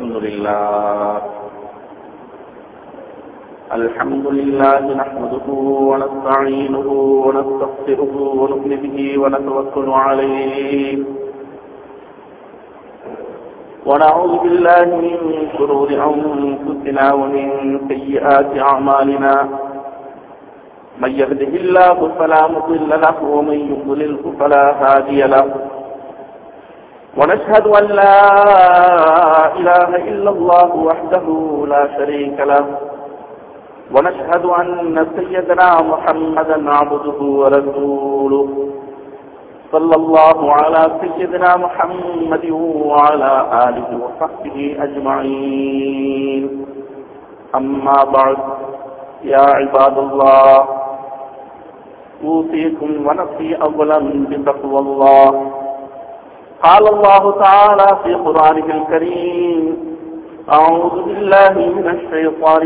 الحمد لله الحمد لله نحمده ونستعينه ونستغفره ونؤمن به ونتوكل عليه ونعوذ بالله من شرور أنفسنا ومن سيئات أعمالنا من يهده الله فلا مضل له ومن يضلله فلا هادي له ونشهد أن لا إله إلا الله وحده لا شريك له ونشهد أن سيدنا محمدا عبده ورسوله صلى الله على سيدنا محمد وعلى آله وصحبه أجمعين أما بعد يا عباد الله أوصيكم ونفسي أولا بتقوى الله قال الله تعالى في قرآنه الكريم أعوذ بالله من الشيطان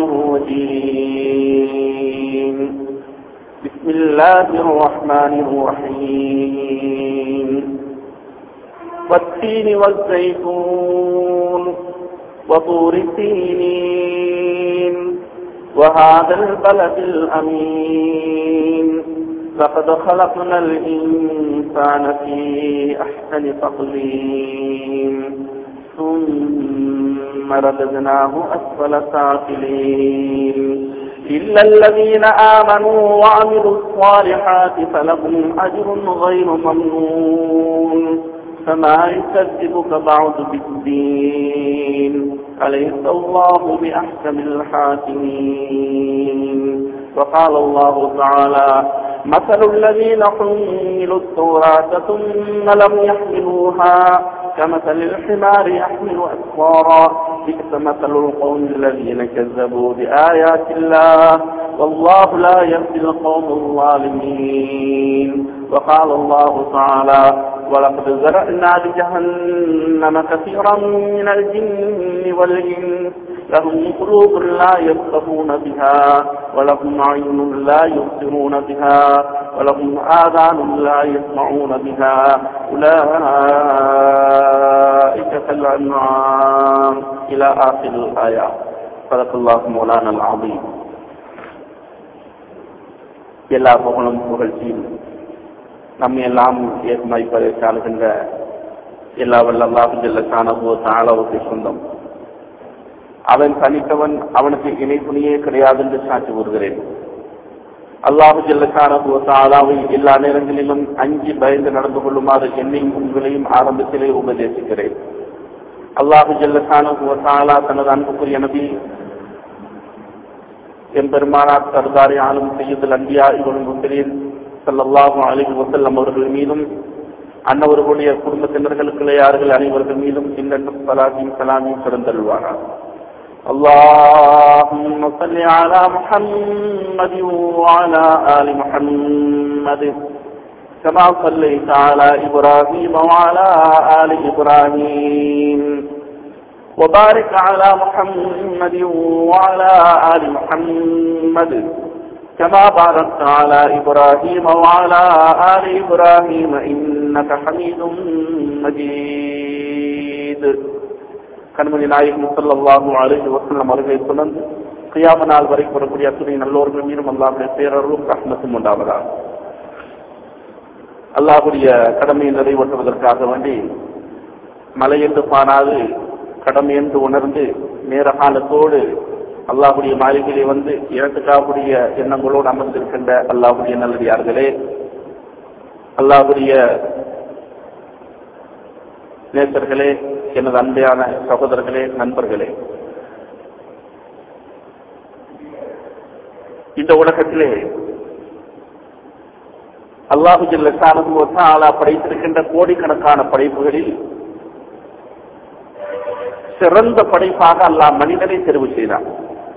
الرجيم بسم الله الرحمن الرحيم والتين والزيتون وطور سينين وهذا البلد الأمين لقد خلقنا الإنسان في أحسن تقويم ثم رددناه أسفل سافلين إلا الذين آمنوا وعملوا الصالحات فلهم أجر غير ممنون فما يكذبك بعد بالدين أليس الله بأحكم الحاكمين وقال الله تعالى مثل الذين حملوا التوراة ثم لم يحملوها كمثل الحمار يحمل أسفارا بئس مثل القوم الذين كذبوا بآيات الله والله لا يهدي القوم الظالمين وقال الله تعالى ولقد زرعنا لجهنم كثيرا من الجن والإنس لهم قلوب لا يفقهون بها ولهم عين لا يبصرون بها ولهم آذان لا يسمعون بها أولئك كالأنعام إلى آخر الآية صدق الله مولانا العظيم எல்லா புகழும் புகழ்ச்சியும் நம்ம எல்லாம் ஏற்மாய் பறைச்சாளுகின்ற எல்லா வல்ல அல்லாஹு ஜல்ல காணவோ தாளவுக்கு சொந்தம் அவன் தனித்தவன் அவனுக்கு இணை துணியே கிடையாது என்று சாட்சி கூறுகிறேன் அல்லாஹு ஜல்லக்காரபு தாலாவை எல்லா நேரங்களிலும் அஞ்சு பயந்து நடந்து கொள்ளுமாறு என்னையும் உங்களையும் ஆரம்பத்திலே உபதேசிக்கிறேன் அல்லாஹு ஜல்லக்கானபு தாலா தனது அன்புக்குரிய நபி எம்பெருமானார் சர்தாரி ஆளும் செய்யுதல் அன்பியா இவன் முஸ்லிம் சல்லாஹு அலிஹி வசல்லம் அவர்கள் மீதும் அன்னவர்களுடைய குடும்பத்தினர்களுக்கு யார்கள் அனைவர்கள் மீதும் இன்னும் சலாமியும் சலாமியும் பிறந்தருவார்கள் اللهم صل على محمد وعلى آل محمد كما صليت على إبراهيم وعلى آل إبراهيم وبارك على محمد وعلى آل محمد كما باركت على إبراهيم وعلى آل إبراهيم إنك حميد مجيد கண்மணி நாயகம் சொல்லல்லாஹு அழகி வசல்லம் அவர்களை தொடர்ந்து கியாம நாள் வரை வரக்கூடிய அத்துணை நல்லோர்கள் மீதும் அல்லாஹுடைய பேரர்களும் ரஹ்மத்தும் உண்டாவதா அல்லாஹுடைய கடமையை நிறைவேற்றுவதற்காக வேண்டி மலை என்று பாராது கடமை என்று உணர்ந்து நேர காலத்தோடு அல்லாஹுடைய மாளிகையிலே வந்து இறந்துக்காவுடைய எண்ணங்களோடு அமர்ந்திருக்கின்ற அல்லாஹுடைய நல்லடியார்களே அல்லாஹுடைய நேசர்களே எனது அன்பையான சகோதரர்களே நண்பர்களே இந்த உலகத்திலே அல்லாஹு ஜில்லா படைத்திருக்கின்ற கோடிக்கணக்கான படைப்புகளில் சிறந்த படைப்பாக அல்லாஹ் மனிதனை தெரிவு செய்தார்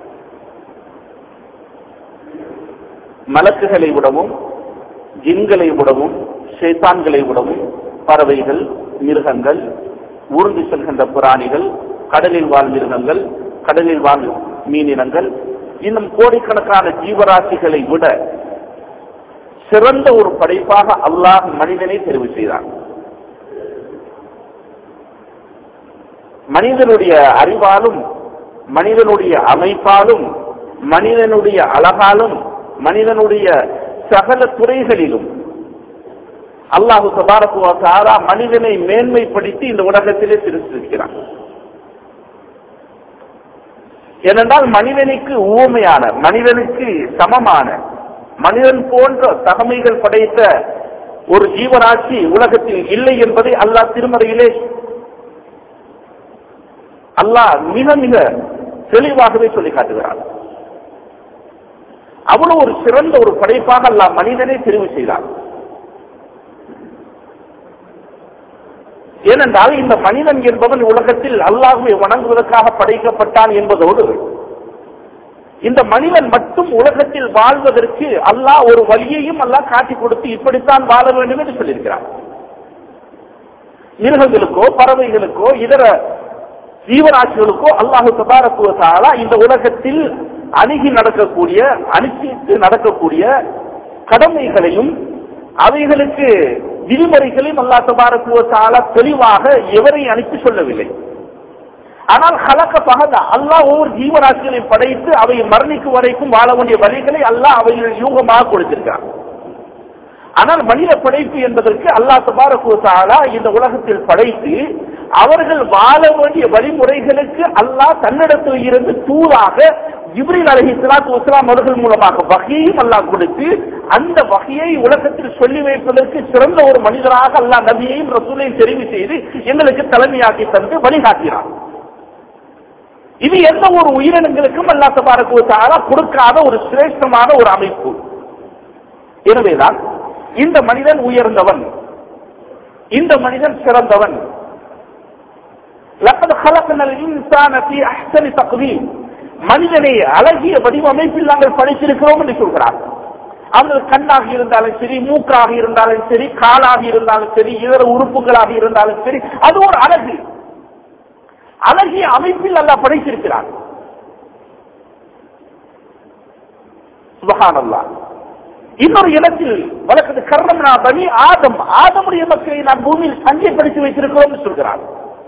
மலக்குகளை விடவும் ஜின்களை விடவும் ஷேத்தான்களை விடவும் பறவைகள் மிருகங்கள் ஊர்ந்து செல்கின்ற பிராணிகள் கடலில் வாழ் மிருகங்கள் கடலில் வாழ் மீனினங்கள் இன்னும் கோடிக்கணக்கான ஜீவராசிகளை விட சிறந்த ஒரு படைப்பாக அல்லாஹ் மனிதனை தெரிவு செய்தான் மனிதனுடைய அறிவாலும் மனிதனுடைய அமைப்பாலும் மனிதனுடைய அழகாலும் மனிதனுடைய சகல துறைகளிலும் அல்லாஹு சபாரத்துவா மனிதனை மேன்மைப்படுத்தி இந்த உலகத்திலே திருத்திருக்கிறான் ஏனென்றால் மனிதனுக்கு ஊமையான மனிதனுக்கு சமமான மனிதன் போன்ற தகமைகள் படைத்த ஒரு ஜீவராட்சி உலகத்தில் இல்லை என்பதை அல்லாஹ் திருமறையிலே அல்லாஹ் மிக மிக தெளிவாகவே சொல்லி காட்டுகிறார் அவ்வளவு ஒரு சிறந்த ஒரு படைப்பாக அல்லாஹ் மனிதனை தெரிவு செய்தார் ஏனென்றால் இந்த மனிதன் என்பவன் உலகத்தில் அல்லாஹுவை வணங்குவதற்காக படைக்கப்பட்டான் என்பதோடு இந்த மனிதன் மட்டும் உலகத்தில் வாழ்வதற்கு அல்லாஹ் ஒரு வழியையும் அல்லாஹ் காட்டி கொடுத்து இப்படித்தான் வாழ வேண்டும் என்று சொல்லியிருக்கிறார் மிருகங்களுக்கோ பறவைகளுக்கோ இதர ஜீவராசிகளுக்கோ அல்லாஹு தபாரத்துவத்தாலா இந்த உலகத்தில் அணுகி நடக்கக்கூடிய அனுப்பித்து நடக்கக்கூடிய கடமைகளையும் அவைகளுக்கு விதிமுறைகளையும் அல்லா தபாரத்துவத்தாலா தெளிவாக எவரை அனுப்பி சொல்லவில்லை ஆனால் கலக்க பகத அல்லாஹ் ஒவ்வொரு ஜீவராசிகளையும் படைத்து அவை மரணிக்கும் வரைக்கும் வாழ வேண்டிய வழிகளை அல்லாஹ் அவைகள் யூகமாக கொடுத்திருக்கிறார் ஆனால் மனித படைப்பு என்பதற்கு அல்லாஹ் தபாரகுத்தாலா இந்த உலகத்தில் படைத்து அவர்கள் வாழ வேண்டிய வழிமுறைகளுக்கு அல்லாஹ் தன்னிடத்தில் இருந்து தூளாக ஜிப்ரில் அலஹி சலாத்து வஸ்லாம் அவர்கள் மூலமாக வகையும் அல்லாஹ் கொடுத்து அந்த வகையை உலகத்தில் சொல்லி வைப்பதற்கு சிறந்த ஒரு மனிதராக அல்லாஹ் நபியையும் ரசூலையும் தெரிவு செய்து எங்களுக்கு தலைமையாக்கி தந்து வழிகாட்டினார் இது எந்த ஒரு உயிரினங்களுக்கும் அல்லா தபாரகுத்தாலா கொடுக்காத ஒரு சிரேஷ்டமான ஒரு அமைப்பு எனவேதான் இந்த மனிதன் உயர்ந்தவன் இந்த மனிதன் சிறந்தவன் لقد خلقنا الانسان في احسن تقويم மனிதனை அழகிய வடிவமைப்பில் நாங்கள் படைத்திருக்கிறோம் என்று சொல்கிறார் அவர்கள் கண்ணாக இருந்தாலும் சரி மூக்காக இருந்தாலும் சரி காலாக இருந்தாலும் சரி இதர உறுப்புகளாக இருந்தாலும் சரி அது ஒரு அழகு அழகிய அமைப்பில் அல்ல படைத்திருக்கிறார் சுபகானல்லா இன்னொரு இடத்தில் வழக்கது கர்ணம்னா பனி ஆதம் ஆதமுடைய மக்களை நாம் பூமியில் சஞ்சயப்படுத்தி வைத்திருக்கிறோம் சொல்கிறார்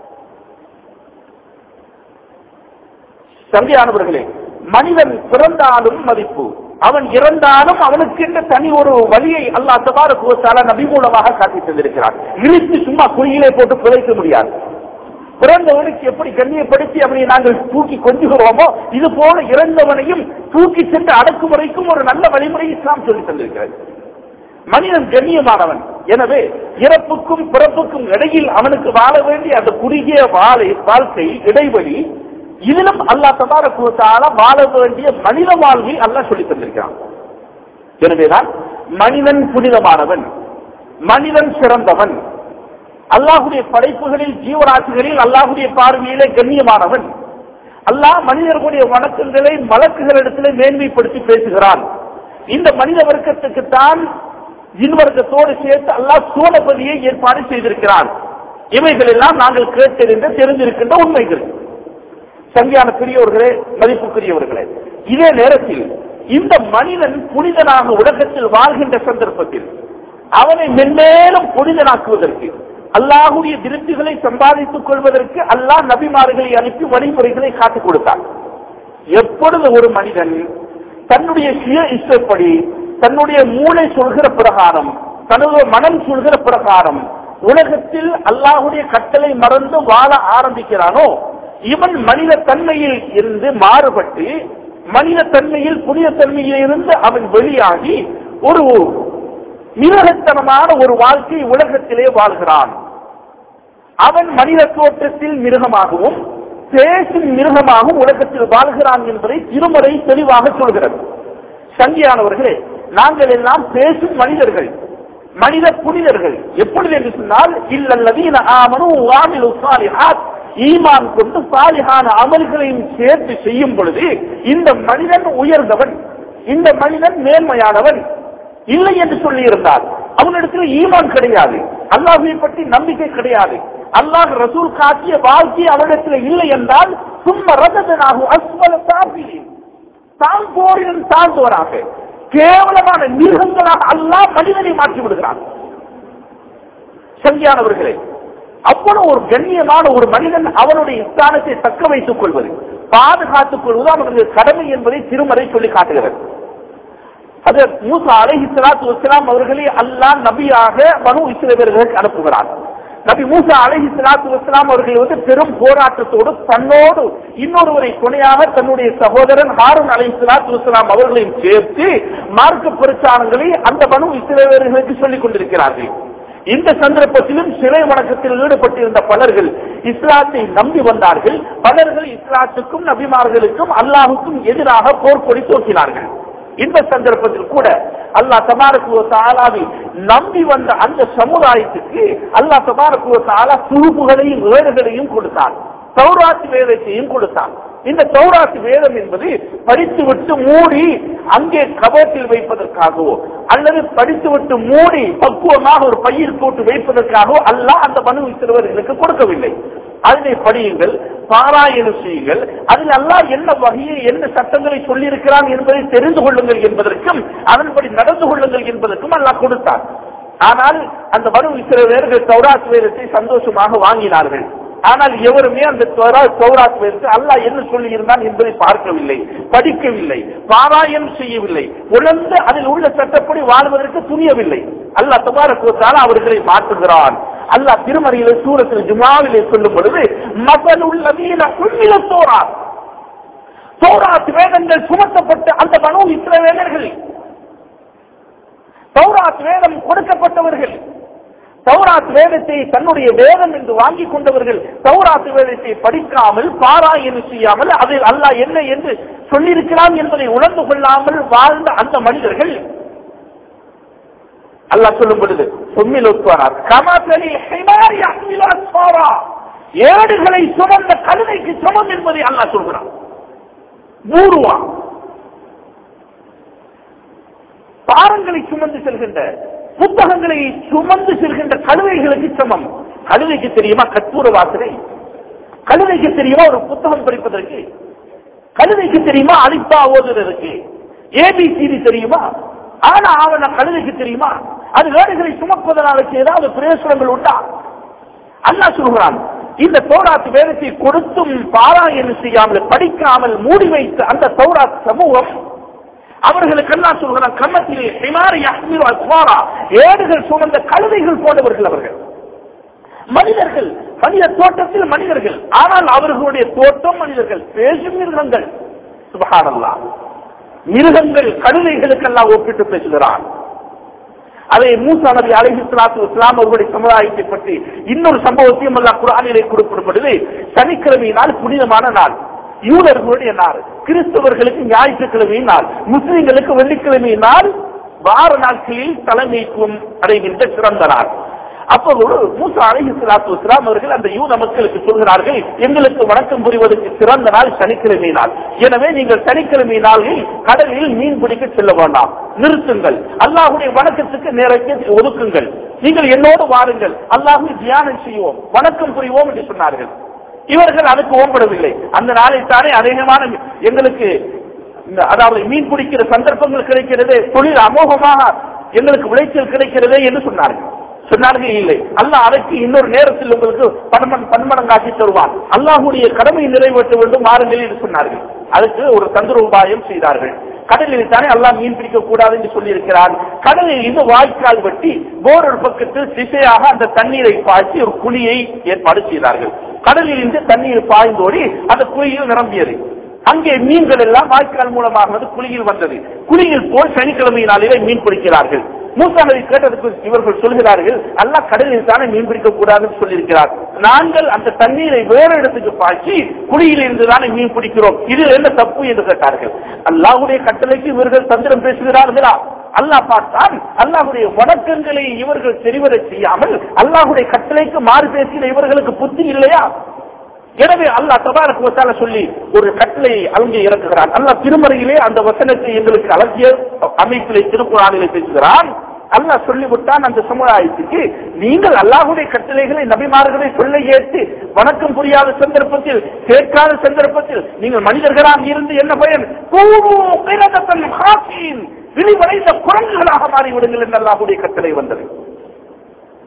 சந்தையானவர்களே மனிதன் பிறந்தாலும் மதிப்பு அவன் இறந்தாலும் அவனுக்கு என்ற தனி ஒரு வழியை அல்லா தபார கோசால நபி மூலமாக காட்டி தந்திருக்கிறார் இழுத்து சும்மா குழியிலே போட்டு புதைக்க முடியாது பிறந்தவனுக்கு எப்படி கண்ணியப்படுத்தி அவனை நாங்கள் தூக்கி கொஞ்சுகிறோமோ இது போல இறந்தவனையும் தூக்கி சென்று அடக்குமுறைக்கும் ஒரு நல்ல வழிமுறை இஸ்லாம் சொல்லி தந்திருக்கிறது மனிதன் கண்ணியமானவன் எனவே இறப்புக்கும் பிறப்புக்கும் இடையில் அவனுக்கு வாழ வேண்டிய அந்த குறுகிய வாழை வாழ்க்கை இடைவெளி இதிலும் அல்லா தபார கூத்தால வாழ வேண்டிய மனித வாழ்வை அல்லா சொல்லி தந்திருக்கிறான் எனவேதான் மனிதன் புனிதமானவன் மனிதன் சிறந்தவன் அல்லாஹுடைய படைப்புகளில் ஜீவராசிகளில் அல்லாஹுடைய பார்வையிலே கண்ணியமானவன் அல்லாஹ் மனிதர்களுடைய வணக்கங்களை வழக்குகளிடத்திலே மேன்மைப்படுத்தி பேசுகிறான் இந்த மனித வர்க்கத்துக்குத்தான் இன்வர்க்கத்தோடு சேர்த்து அல்லாஹ் சூழபதியை ஏற்பாடு செய்திருக்கிறான் இவைகள் எல்லாம் நாங்கள் கேட்டறிந்த தெரிந்திருக்கின்ற உண்மைகள் சங்கியான பெரியவர்களே மதிப்புக்குரியவர்களே இதே நேரத்தில் இந்த மனிதன் புனிதனாக உலகத்தில் வாழ்கின்ற சந்தர்ப்பத்தில் அவனை மென்மேலும் புனிதனாக்குவதற்கு அல்லாஹுடைய திருப்திகளை சம்பாதித்துக் கொள்வதற்கு அல்லாஹ் நபிமார்களை அனுப்பி வழிமுறைகளை காட்டிக் கொடுத்தார் எப்பொழுது ஒரு மனிதன் தன்னுடைய சுய இஷ்டப்படி தன்னுடைய மூளை சொல்கிற பிரகாரம் தன்னுடைய மனம் சொல்கிற பிரகாரம் உலகத்தில் அல்லாஹுடைய கட்டளை மறந்து வாழ ஆரம்பிக்கிறானோ இவன் மனித தன்மையில் இருந்து மாறுபட்டு மனித தன்மையில் புனித தன்மையில் இருந்து அவன் வெளியாகி ஒரு மிருகத்தனமான ஒரு வாழ்க்கை உலகத்திலே வாழ்கிறான் அவன் மனித தோற்றத்தில் மிருகமாகவும் பேசும் மிருகமாகவும் உலகத்தில் வாழ்கிறான் என்பதை திருமறை தெளிவாக சொல்கிறது சங்கியானவர்களே நாங்கள் எல்லாம் பேசும் மனிதர்கள் மனித புனிதர்கள் எப்பொழுது என்று சொன்னால் இல்லல்லதீன ஆமனு வாமிலு சாலிஹாத் ஈமான் கொண்டு சாலிஹான அமல்களையும் சேர்த்து செய்யும் பொழுது இந்த மனிதன் உயர்ந்தவன் இந்த மனிதன் மேன்மையானவன் இல்லை என்று சொல்லி இருந்தால் அவனிடத்தில் ஈமான் கிடையாது அல்லாஹை பற்றி நம்பிக்கை கிடையாது அல்லாஹ் ரசூல் காட்டிய வாழ்க்கை அவனிடத்தில் இல்லை என்றால் சும்மா ரதனாகும் அஸ்வல தாபிலி தான் போரிலும் தாழ்ந்தவராக கேவலமான மிருகங்களாக அல்லாஹ் மனிதனை மாற்றி விடுகிறான் சங்கியானவர்களே அவ்வளவு ஒரு கண்ணியமான ஒரு மனிதன் அவனுடைய ஸ்தானத்தை தக்க வைத்துக் கொள்வது பாதுகாத்துக் கொள்வது அவனுடைய கடமை என்பதை திருமறை சொல்லி காட்டுகிறது அது மூசா அலைஹி ஸலாத்து வஸ்ஸலாம் அவர்களை அல்லாஹ் நபியாக பனு இஸ்ரவேலர்களுக்கு அனுப்புகிறார் நபி மூசா அலைஹி ஸலாத்து வஸ்ஸலாம் அவர்கள் வந்து பெரும் போராட்டத்தோடு தன்னோடு இன்னொருவரை துணையாக தன்னுடைய சகோதரன் ஹாரூன் அலைஹி ஸலாத்து வஸ்ஸலாம் அவர்களையும் சேர்த்து மார்க்க பிரச்சாரங்களை அந்த பனு இஸ்ரவேலர்களுக்கு சொல்லிக் கொண்டிருக்கிறார்கள் இந்த சந்தர்ப்பத்திலும் சிலை வணக்கத்தில் ஈடுபட்டிருந்த பலர்கள் இஸ்லாத்தை நம்பி வந்தார்கள் பலர்கள் இஸ்லாத்துக்கும் நபிமார்களுக்கும் அல்லாஹுக்கும் எதிராக போர்க்கொடி தோக்கினார்கள் இந்த சந்தர்ப்பத்தில் கூட அல்லாஹ் தபாரக்குவ தாலாவை நம்பி வந்த அந்த சமுதாயத்துக்கு அல்லாஹ் தபாரக்குவ தாலா துருப்புகளையும் வேடுகளையும் கொடுத்தான் சௌராத்து வேதத்தையும் கொடுத்தான் இந்த சௌராத்து வேதம் என்பது படித்து விட்டு மூடி அங்கே கபோட்டில் வைப்பதற்காகவோ அல்லது படித்து விட்டு மூடி பக்குவமாக ஒரு பையில் போட்டு வைப்பதற்காகவோ அல்லாஹ் அந்த மனு சிறுவர்களுக்கு கொடுக்கவில்லை அதனை படியுங்கள் பாராயணம் செய்யுங்கள் அதில் அல்லாஹ் என்ன வகையை என்ன சட்டங்களை சொல்லியிருக்கிறான் என்பதை தெரிந்து கொள்ளுங்கள் என்பதற்கும் அதன்படி நடந்து கொள்ளுங்கள் என்பதற்கும் அல்லாஹ் கொடுத்தார் ஆனால் அந்த மனு இஸ்ரவேலர்கள் சௌராத் வேதத்தை சந்தோஷமாக வாங்கினார்கள் ஆனால் எவருமே அந்த சௌராத் வேதத்தை அல்லாஹ் என்ன சொல்லி இருந்தான் என்பதை பார்க்கவில்லை படிக்கவில்லை பாராயணம் செய்யவில்லை உணர்ந்து அதில் உள்ள சட்டப்படி வாழ்வதற்கு துணியவில்லை அல்லாஹ் தபாரக்குவத்தால் அவர்களை மாற்றுகிறான் அல்லாஹ் திருமறையில சூரத்தில் ஜுமாவிலே சொல்லும் பொழுது மகள் உள்ள உண்மையில தோராத் தோராத் வேதங்கள் சுமத்தப்பட்ட அந்த மனு இஸ்ரவேலர்கள் தௌராத் வேதம் கொடுக்கப்பட்டவர்கள் தௌராத் வேதத்தை தன்னுடைய வேதம் என்று வாங்கிக் கொண்டவர்கள் தௌராத் வேதத்தை படிக்காமல் பாராயணம் செய்யாமல் அதில் அல்லாஹ் என்ன என்று சொல்லியிருக்கிறான் என்பதை உணர்ந்து கொள்ளாமல் வாழ்ந்த அந்த மனிதர்கள் அல்லாஹ் சொல்லும் பொழுது சொம்மில் ஒத்துவானார் கமசலி ஹிமாரி அஹ்மில் அஸ்ஃபாரா ஏடுகளை சுமந்த கழுதைக்கு சமம் என்பதை அல்லாஹ் சொல்கிறான் மூருவா பாரங்களை சுமந்து செல்கின்ற புத்தகங்களை சுமந்து செல்கின்ற கழுதைகளுக்கு சமம் கழுதைக்கு தெரியுமா கற்பூர வாசனை கழுதைக்கு தெரியுமா ஒரு புத்தகம் படிப்பதற்கு கழுதைக்கு தெரியுமா அலிப்பா ஓதுறதுக்கு ஏபிசிடி தெரியுமா ஆனா ஆவண கழுதைக்கு தெரியுமா அது வேடுகளை சுமப்பதனாலுக்கு ஏதாவது பிரயோசனங்கள் உண்டா அல்லா சொல்கிறான் இந்த தோராத்து வேதத்தை கொடுத்தும் பாராயணம் செய்யாமல் படிக்காமல் மூடி வைத்த அந்த தௌராத் சமூகம் அவர்களுக்கு எல்லாம் சொல்கிறான் கன்னத்திலே ஹிமாரி அஹ்மிரு அஸ்வாரா ஏடுகள் சுமந்த கழுதைகள் போன்றவர்கள் அவர்கள் மனிதர்கள் மனித தோட்டத்தில் மனிதர்கள் ஆனால் அவர்களுடைய தோட்டம் மனிதர்கள் பேசும் மிருகங்கள் சுபகாரல்லா மிருகங்கள் கழுதைகளுக்கெல்லாம் ஒப்பிட்டு பேசுகிறான் அதை மூசா நபி அலஹி சலாத்து இஸ்லாம் அவர்களுடைய சமுதாயத்தை பற்றி இன்னொரு சம்பவத்தையும் அல்லா குரானிலே குறிப்பிடப்படுது சனிக்கிழமை நாள் புனிதமான நாள் யூதர்களுடைய நாள் கிறிஸ்தவர்களுக்கு ஞாயிற்றுக்கிழமை நாள் முஸ்லிம்களுக்கு வெள்ளிக்கிழமை நாள் வார நாட்களில் தலைமைத்துவம் அடைகின்ற சிறந்த நாள் அப்போது மூசா அலஹி சலாத்து இஸ்லாம் அவர்கள் அந்த யூத மக்களுக்கு சொல்கிறார்கள் எங்களுக்கு வணக்கம் புரிவதற்கு சிறந்த நாள் சனிக்கிழமை நாள் எனவே நீங்கள் சனிக்கிழமை நாளில் கடலில் மீன் பிடிக்க செல்ல வேண்டாம் நிறுத்துங்கள் அல்லாஹுடைய வணக்கத்துக்கு நேரத்தை ஒதுக்குங்கள் நீங்கள் என்னோடு வாருங்கள் அல்லாஹுவை தியானம் செய்வோம் வணக்கம் புரிவோம் என்று சொன்னார்கள் இவர்கள் அதுக்கு ஓம்படவில்லை அந்த நாளில் தானே அநேகமான எங்களுக்கு இந்த அதாவது மீன் பிடிக்கிற சந்தர்ப்பங்கள் கிடைக்கிறது தொழில் அமோகமாக எங்களுக்கு விளைச்சல் கிடைக்கிறது என்று சொன்னார்கள் சொன்னார்கள் இல்லை அல்லாஹ் அதற்கு இன்னொரு நேரத்தில் உங்களுக்கு பன்மன் பன்மடங்காக்கி தருவான் அல்லாஹுடைய கடமையை நிறைவேற்ற வேண்டும் வாருங்கள் என்று சொன்னார்கள் அதுக்கு ஒரு தந்திர உபாயம் செய்தார்கள் கடலில் தானே அல்லாஹ் மீன் பிடிக்க கூடாது என்று சொல்லியிருக்கிறான் கடலில் இருந்து வாய்க்கால் வெட்டி வேறொரு பக்கத்தில் திசையாக அந்த தண்ணீரை பாய்ச்சி ஒரு குழியை ஏற்பாடு செய்தார்கள் கடலில் இருந்து தண்ணீர் பாய்ந்தோடி அந்த குழியில் நிரம்பியது அங்கே மீன்கள் எல்லாம் வாய்க்கால் மூலமாக வந்து குழியில் வந்தது குழியில் போல் சனிக்கிழமை நாளிலே மீன் பிடிக்கிறார்கள் மூசா நபி கேட்டதுக்கு இவர்கள் சொல்கிறார்கள் அல்லாஹ் கடலில் தானே மீன் பிடிக்க கூடாதுன்னு சொல்லியிருக்கிறார் நாங்கள் அந்த தண்ணீரை வேறு இடத்துக்கு பாய்ச்சி குழியில் இருந்து தானே மீன் பிடிக்கிறோம் இது என்ன தப்பு என்று கேட்டார்கள் அல்லாஹுடைய கட்டளைக்கு இவர்கள் தந்திரம் பேசுகிறார்களா அல்லாஹ் பார்த்தான் அல்லாஹுடைய வணக்கங்களை இவர்கள் தெரிவதை செய்யாமல் அல்லாஹுடைய கட்டளைக்கு மாறு பேசின இவர்களுக்கு புத்தி இல்லையா எனவே அல்லாஹ் தபாரக் வசால சொல்லி ஒரு கட்டளை அங்கே இறக்குகிறான் அல்லாஹ் திருமறையிலே அந்த வசனத்தை எங்களுக்கு அழகிய அமைப்பிலே திருக்குறானிலே பேசுகிறான் அல்லாஹ் சொல்லிவிட்டான் அந்த சமுதாயத்துக்கு நீங்கள் அல்லாஹுடைய கட்டளைகளை நபிமார்களை சொல்ல ஏற்று வணக்கம் புரியாத சந்தர்ப்பத்தில் கேட்காத சந்தர்ப்பத்தில் நீங்கள் மனிதர்களாக இருந்து என்ன பயன் விழிவடைந்த குரங்குகளாக மாறிவிடுங்கள் என்று அல்லாஹுடைய கட்டளை வந்தது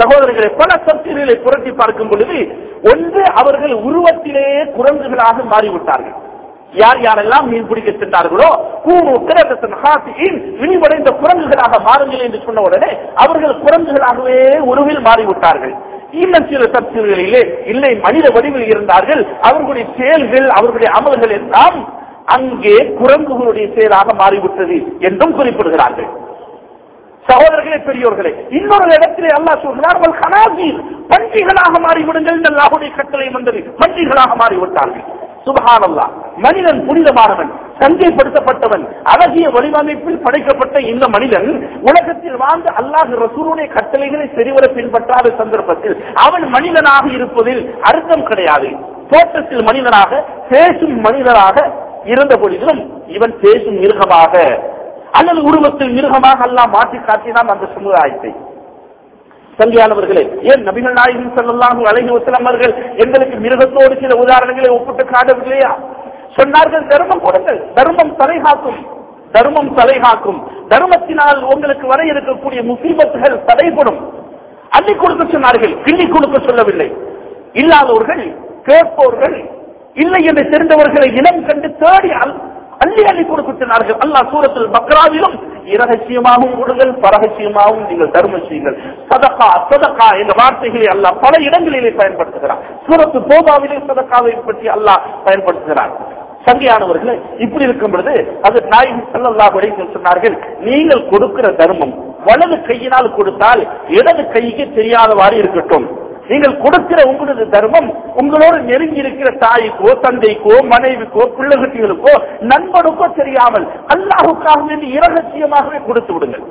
சகோதரர்களை பல தப்சீர்களை புரட்டி பார்க்கும் பொழுது ஒன்று அவர்கள் உருவத்திலேயே குரங்குகளாக மாறிவிட்டார்கள் யார் யாரெல்லாம் மீன் பிடிக்க சென்றார்களோ கூறு கிரகத்தின் ஹாசியின் விரிவடைந்த குரங்குகளாக மாறுங்கள் என்று சொன்ன உடனே அவர்கள் குரங்குகளாகவே உருவில் மாறிவிட்டார்கள் இன்னும் சில தப்சீர்களிலே இல்லை மனித வடிவில் இருந்தார்கள் அவர்களுடைய செயல்கள் அவர்களுடைய அமல்கள் எல்லாம் அங்கே குரங்குகளுடைய செயலாக மாறிவிட்டது என்றும் குறிப்பிடுகிறார்கள் சகோதரர்களே பெரியோர்களே இன்னொரு இடத்திலே அல்லாஹ் சொல்கிறார் "வல் கனாசீர்", பன்றிகளாக மாறிவிடுங்கள் என்று அல்லாஹ்வுடைய கட்டளை வந்தது பன்றிகளாக மாறிவிட்டார்கள் சுபஹானல்லாஹ் மனிதன் புனிதமானவன் சங்கைப்படுத்தப்பட்டவன் அழகிய வடிவமைப்பில் படைக்கப்பட்ட இந்த மனிதன் உலகத்தில் வாழ்ந்த அல்லாஹ் ரசூலுடைய கட்டளைகளை சரிவர பின்பற்றாத சந்தர்ப்பத்தில் அவன் மனிதனாக இருப்பதில் அர்த்தம் கிடையாது தோற்றத்தில் மனிதனாக பேசும் மனிதனாக இருந்த பொழுதிலும் இவன் பேசும் மிருகமாக அல்லது உருவத்தில் மிருகமாக அல்லாஹ் மாற்றி காட்டினான் அந்த சமுதாயத்தை சங்கியானவர்களே ஏன் நபிகள் நாயகம் ஸல்லல்லாஹு அலைஹி வஸல்லம் அவர்கள் எங்களுக்கு மிருகத்தோடு சில உதாரணங்களை ஒப்பிட்டு காட்டவில்லையா சொன்னார்கள் தர்மம் கொடுங்கள் தர்மம் தலை காக்கும் தர்மம் தலை காக்கும் தர்மத்தினால் உங்களுக்கு வர இருக்கக்கூடிய முசீபத்துகள் தடைபடும் அள்ளி கொடுக்க சொன்னார்கள் கிள்ளி கொடுக்க சொல்லவில்லை இல்லாதவர்கள் கேட்போர்கள் இல்லை என்று தெரிந்தவர்களை இனம் கண்டு தேடி அல்- அள்ளி அள்ளி கொடுக்க சொன்னார்கள் அல்லாஹ் சூரத்தில் பக்ராவிலும் இரகசியமாகவும் கொடுங்கள் பரகசியமாகவும் நீங்கள் தர்மம் செய்யுங்கள் சதகா சதகா என்ற வார்த்தைகளை அல்லாஹ் பல இடங்களிலே பயன்படுத்துகிறார் சூரத்து போபாவிலே சதகாவை பற்றி அல்லாஹ் பயன்படுத்துகிறார் சங்கையானவர்களே இப்படி இருக்கும் பொழுது அது நாயகம் ஸல்லல்லாஹு அலைஹி வஸல்லம் சொன்னார்கள் நீங்கள் கொடுக்கிற தர்மம் வலது கையினால் கொடுத்தால் இடது கைக்கு தெரியாதவாறு இருக்கட்டும் நீங்கள் கொடுக்கிற உங்களது தர்மம் உங்களோடு நெருங்கி இருக்கிற தாய்க்கோ தந்தைக்கோ மனைவிக்கோ பிள்ளைகளுக்கோ நண்பனுக்கோ தெரியாமல் அல்லாஹுக்காக வேண்டி இரகசியமாகவே கொடுத்து விடுங்கள்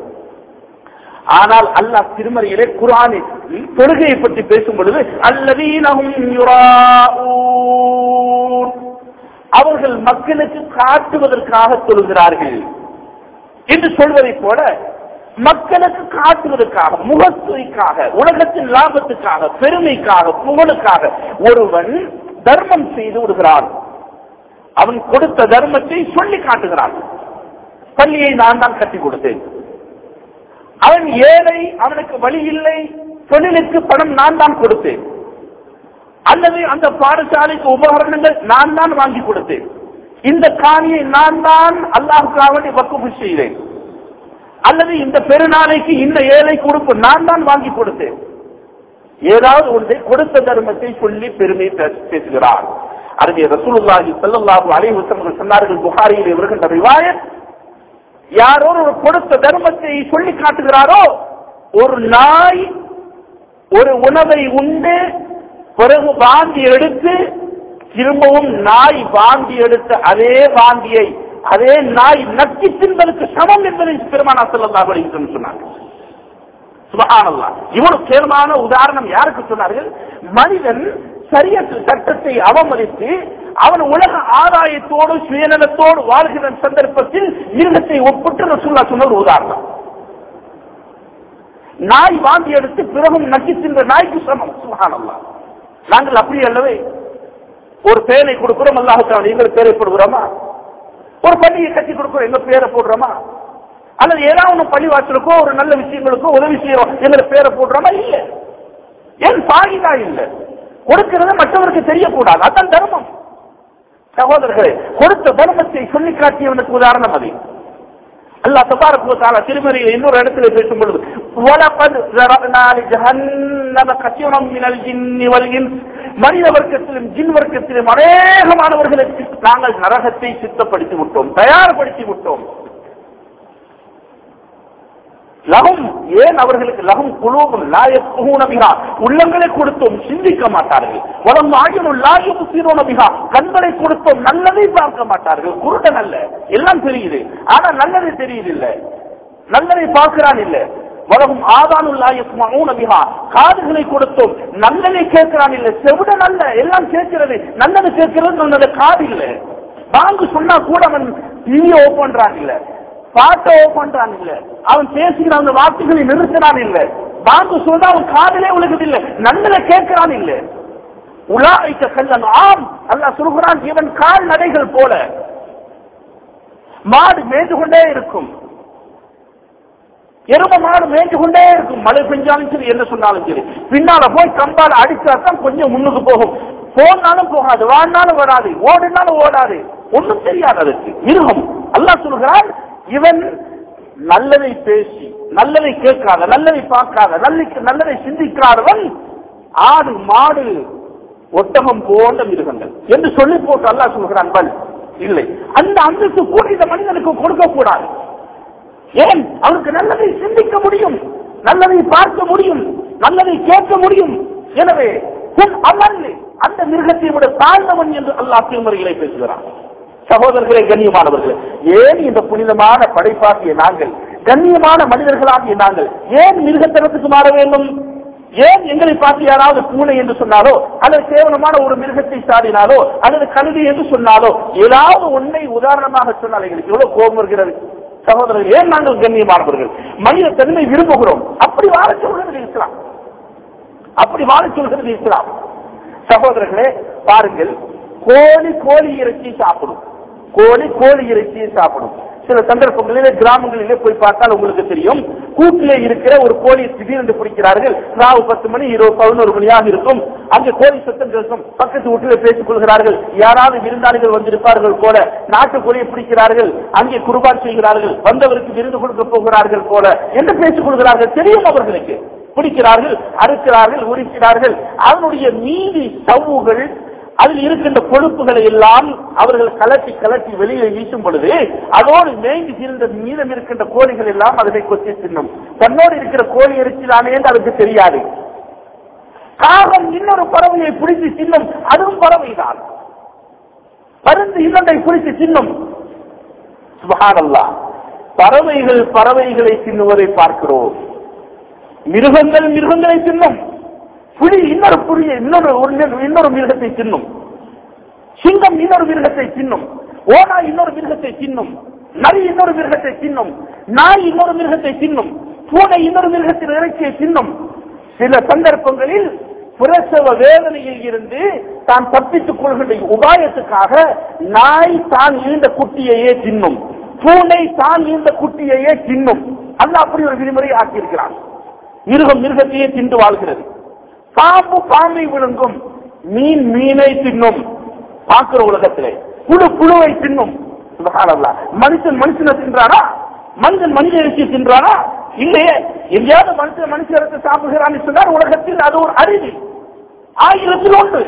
ஆனால் அல்லாஹ் திருமறையிலே குரானில் தொழுகையை பற்றி பேசும் பொழுது அல்லதீனஹும் யுராஊன் அவர்கள் மக்களுக்கு காட்டுவதற்காக தொழுகிறார்கள் என்று சொல்வதைப் போல மக்களுக்கு காட்டுவதற்காக முகத்துவைக்காக உலகத்தின் லாபத்துக்காக பெருமைக்காக புகழுக்காக ஒருவன் தர்மம் செய்து விடுகிறான் அவன் கொடுத்த தர்மத்தை சொல்லி காட்டுகிறான் பள்ளியை நான் தான் கட்டி கொடுத்தேன் அவன் ஏழை அவனுக்கு வழி இல்லை தொழிலுக்கு பணம் நான் தான் கொடுத்தேன் அல்லது அந்த பாடசாலைக்கு உபகரணங்கள் நான் தான் வாங்கி கொடுத்தேன் இந்த காணியை நான் தான் அல்லாஹுக்காக வேண்டி வக்குப்பு செய்தேன் அல்லது இந்த பெருநாளைக்கு இந்த ஏழை கொடுப்பு நான் தான் வாங்கி கொடுத்தேன் ஏதாவது ஒன்றை கொடுத்த தர்மத்தை சொல்லி பெருமை பேச- பேசுகிறார் அருகே ரசூலுல்லாஹி ஸல்லல்லாஹு அலைஹி வஸல்லம் சொன்னார்கள் புகாரியில் வருகின்ற ரிவாயத் யாரோ ஒரு கொடுத்த தர்மத்தை சொல்லி காட்டுகிறாரோ ஒரு நாய் ஒரு உணவை உண்டு பிறகு வாந்தி எடுத்து திரும்பவும் நாய் வாந்தி எடுத்த அதே வாந்தியை அதே நாய் நக்கி தின்பதற்கு சமம் என்பதை பெருமானா செல்லல்லா சொன்னாங்க சுபஹானல்லாஹ் இவ்வளவு கேவலமான உதாரணம் யாருக்கு சொன்னார்கள் மனிதன் சரியத்து சட்டத்தை அவமதித்து அவன் உலக ஆதாயத்தோடு சுயநலத்தோடு வாழ்கிற சந்தர்ப்பத்தில் மிருகத்தை ஒப்பிட்டு ரசூல்லா சொன்ன ஒரு உதாரணம் நாய் வாந்தி எடுத்து பிறகும் நக்கி தின்ற நாய்க்கு சமம் சுபஹானல்லாஹ் நாங்கள் அப்படி அல்லவே ஒரு பேரை கொடுக்கிறோம் அல்லாஹுக்கான எங்கள் பேரை போடுகிறோமா ஒரு பள்ளியை கட்டி கொடுக்கிறோம் எங்க பேரை போடுறோமா அல்லது ஏதாவது ஒண்ணு பள்ளி வாசலுக்கோ ஒரு நல்ல விஷயங்களுக்கோ உதவி செய்யறோம் எங்களை பேரை போடுறோமா இல்ல ஏன் பாகிதா இல்ல கொடுக்கிறது மற்றவருக்கு தெரியக்கூடாது அதான் தர்மம் சகோதரர்களே கொடுத்த தர்மத்தை சொல்லி காட்டியவனுக்கு உதாரணம் அது அல்லாஹ் தபாரக் வ தஆலா திருமறையில் இன்னொரு இடத்துல பேசும் பொழுது வலகத் ஸரஅனா லிஜஹன்னம கஸீரம் மினல் ஜின்னி வல் இன்ஸ் மனித வர்க்கத்திலும் ஜின் வர்க்கத்திலும் அநேகமானவர்களுக்கு நாங்கள் நரகத்தை சித்தப்படுத்தி விட்டோம் தயார்படுத்தி விட்டோம் லகும் ஏன் அவர்களுக்கு லகும் குலூபும் லாயப்புகூனபிகா உள்ளங்களை கொடுத்தோம் சிந்திக்க மாட்டார்கள் வளம் ஆகியும் லாயும் சீரோனபிகா கண்களை கொடுத்தோம் நல்லதை பார்க்க மாட்டார்கள் குருடன் அல்ல எல்லாம் தெரியுது ஆனா நல்லது தெரியுது இல்ல நல்லதை பார்க்கிறான் இல்ல வலகும் ஆதானுல்லாயுமா காதுகளை கொடுத்தோம் நல்லதை கேட்கிறான் இல்ல செவிட நல்ல எல்லாம் கேட்கிறது நல்லது கேட்கிறது நல்லது காது இல்ல பாங்கு சொன்னா கூட அவன் டிவியை ஓப்பன் பண்றான் இல்ல பாட்டை ஓப்பன் பண்றான் இல்ல அவன் பேசுகிற அந்த வார்த்தைகளை நிறுத்தினான் இல்ல பாங்கு சொன்னா அவன் காதலே உலகது இல்ல நல்லதை கேட்கிறான் இல்ல உலாய்க்க கல்லன் ஆம் அல்லாஹ் சொல்கிறான் இவன் கால் நடைகள் போல மாடு மேய்ந்து கொண்டே இருக்கும் எரும மாடு மேய்ஞ்சு கொண்டே இருக்கும் மழை பெஞ்சாலும் சரி என்ன சொன்னாலும் சரி பின்னால போய் கம்பால அடிச்சா தான் கொஞ்சம் முன்னுக்கு போகும் போனாலும் போகாது வாழ்னாலும் வராது ஓடினாலும் ஓடாது ஒண்ணும் தெரியாது அதுக்கு மிருகம் அல்லாஹ் சொல்கிறான் இவன் நல்லதை பேசி நல்லதை கேட்காத நல்லதை பார்க்காத நல்ல நல்லதை சிந்திக்காதவன் ஆடு மாடு ஒட்டகம் போன்ற மிருகங்கள் என்று சொல்லி போட்டு அல்லாஹ் சொல்கிறான் பல் இல்லை அந்த அந்தஸ்து கூட இந்த மனிதனுக்கு கொடுக்க கூடாது ஏன் அவனுக்கு நல்லதை சிந்திக்க முடியும் நல்லதை பார்க்க முடியும் நல்லதை கேட்க முடியும் எனவே உன் அமல் அந்த மிருகத்தை விட தாழ்ந்தவன் என்று அல்லாஹ் திருமறைகளை பேசுகிறான் சகோதரர்களே கண்ணியமானவர்களே ஏன் இந்த புனிதமான படைப்பாகிய நாங்கள் கண்ணியமான மனிதர்களாகிய நாங்கள் ஏன் மிருகத்தனத்துக்கு மாற வேண்டும் ஏன் எங்களை பார்த்து யாராவது பூனை என்று சொன்னாலோ அல்லது கேவலமான ஒரு மிருகத்தை சாடினாலோ அல்லது கழுதி என்று சொன்னாலோ ஏதாவது ஒன்றை உதாரணமாக சொன்னால் எங்களுக்கு எவ்வளவு கோபம் வருகிறது சகோதரர்கள் ஏன் நாங்கள் கண்ணியமானவர்கள் மனித தன்மை விரும்புகிறோம் அப்படி வாழ சொல்கிறது இஸ்லாம் அப்படி வாழ சொல்கிறது இஸ்லாம் சகோதரர்களே பாருங்கள் கோழி கோழி இறைச்சி சாப்பிடும் கோழி கோழி இறைச்சியை சாப்பிடும் சில சந்தர்ப்பங்களிலே கிராமங்களிலே போய் பார்த்தால் உங்களுக்கு தெரியும் கூட்டிலே இருக்கிற ஒரு கோழி திடீரென்று பிடிக்கிறார்கள் ராவு பத்து மணி இருபது பதினோரு மணியாக இருக்கும் அங்கே கோழி சத்தம் கேட்கும் பக்கத்து வீட்டிலே பேசிக் கொள்கிறார்கள் யாராவது விருந்தாளிகள் வந்திருப்பார்கள் போல நாட்டு கோழியை பிடிக்கிறார்கள் அங்கே குர்பான் செய்கிறார்கள் வந்தவருக்கு விருந்து கொடுக்க போகிறார்கள் போல என்று பேசிக் கொள்கிறார்கள் தெரியும் அவர்களுக்கு பிடிக்கிறார்கள் அறுக்கிறார்கள் உரிக்கிறார்கள் அதனுடைய மீதி சவ்வுகள் அதில் இருக்கின்ற கொழுப்புகளை எல்லாம் அவர்கள் கலட்டி கலட்டி வெளியே வீசும் பொழுது அதோடு மேய்ந்து தீர்ந்த மீதம் இருக்கின்ற கோழிகள் எல்லாம் அதனை கொத்தி தின்னும் தன்னோடு இருக்கிற கோழி இறைச்சிதானே என்று அதுக்கு தெரியாது காகம் இன்னொரு பறவையை பிடித்து தின்னும் அதுவும் பறவைதான் பருந்து இன்னொன்றை பிடித்து தின்னும் சுபஹானல்லா பறவைகள் பறவைகளை தின்னுவதை பார்க்கிறோம் மிருகங்கள் மிருகங்களை தின்னும் புலி இன்னொரு புலியை இன்னொரு ஒரு- இன்னொரு மிருகத்தை தின்னும் சிங்கம் இன்னொரு மிருகத்தை தின்னும் ஓனா இன்னொரு மிருகத்தை தின்னும் நரி இன்னொரு மிருகத்தை தின்னும் நாய் இன்னொரு மிருகத்தை தின்னும் பூனை இன்னொரு மிருகத்தின் இறைச்சியை தின்னும் சில சந்தர்ப்பங்களில் பிரசவ வேதனையில் இருந்து தான் தப்பித்துக் கொள்கின்ற உபாயத்துக்காக நாய் தான் ஈண்ட குட்டியையே தின்னும் பூனை தான் ஈண்ட குட்டியையே தின்னும் அல்ல அப்படி ஒரு விதிமுறை ஆக்கியிருக்கிறான் மிருகம் மிருகத்தையே தின்று வாழ்கிறது பாம்பு பாம்பை விழுங்கும் மீன் மீனை தின்னும் பார்க்கிற உலகத்திலே புழு புழுவை தின்னும் சுபஹானல்லாஹ். மனுஷன் மனுஷனை தின்றானா மனிதன் மனித இறைச்சி தின்றானா இல்லையே எங்கேயாவது மனுஷன் மனுஷ இறைச்சி சாப்பிடுகிறான்னு சொன்னால் உலகத்தில் அது ஒரு அறிவு ஆயிரத்தில் ஒன்று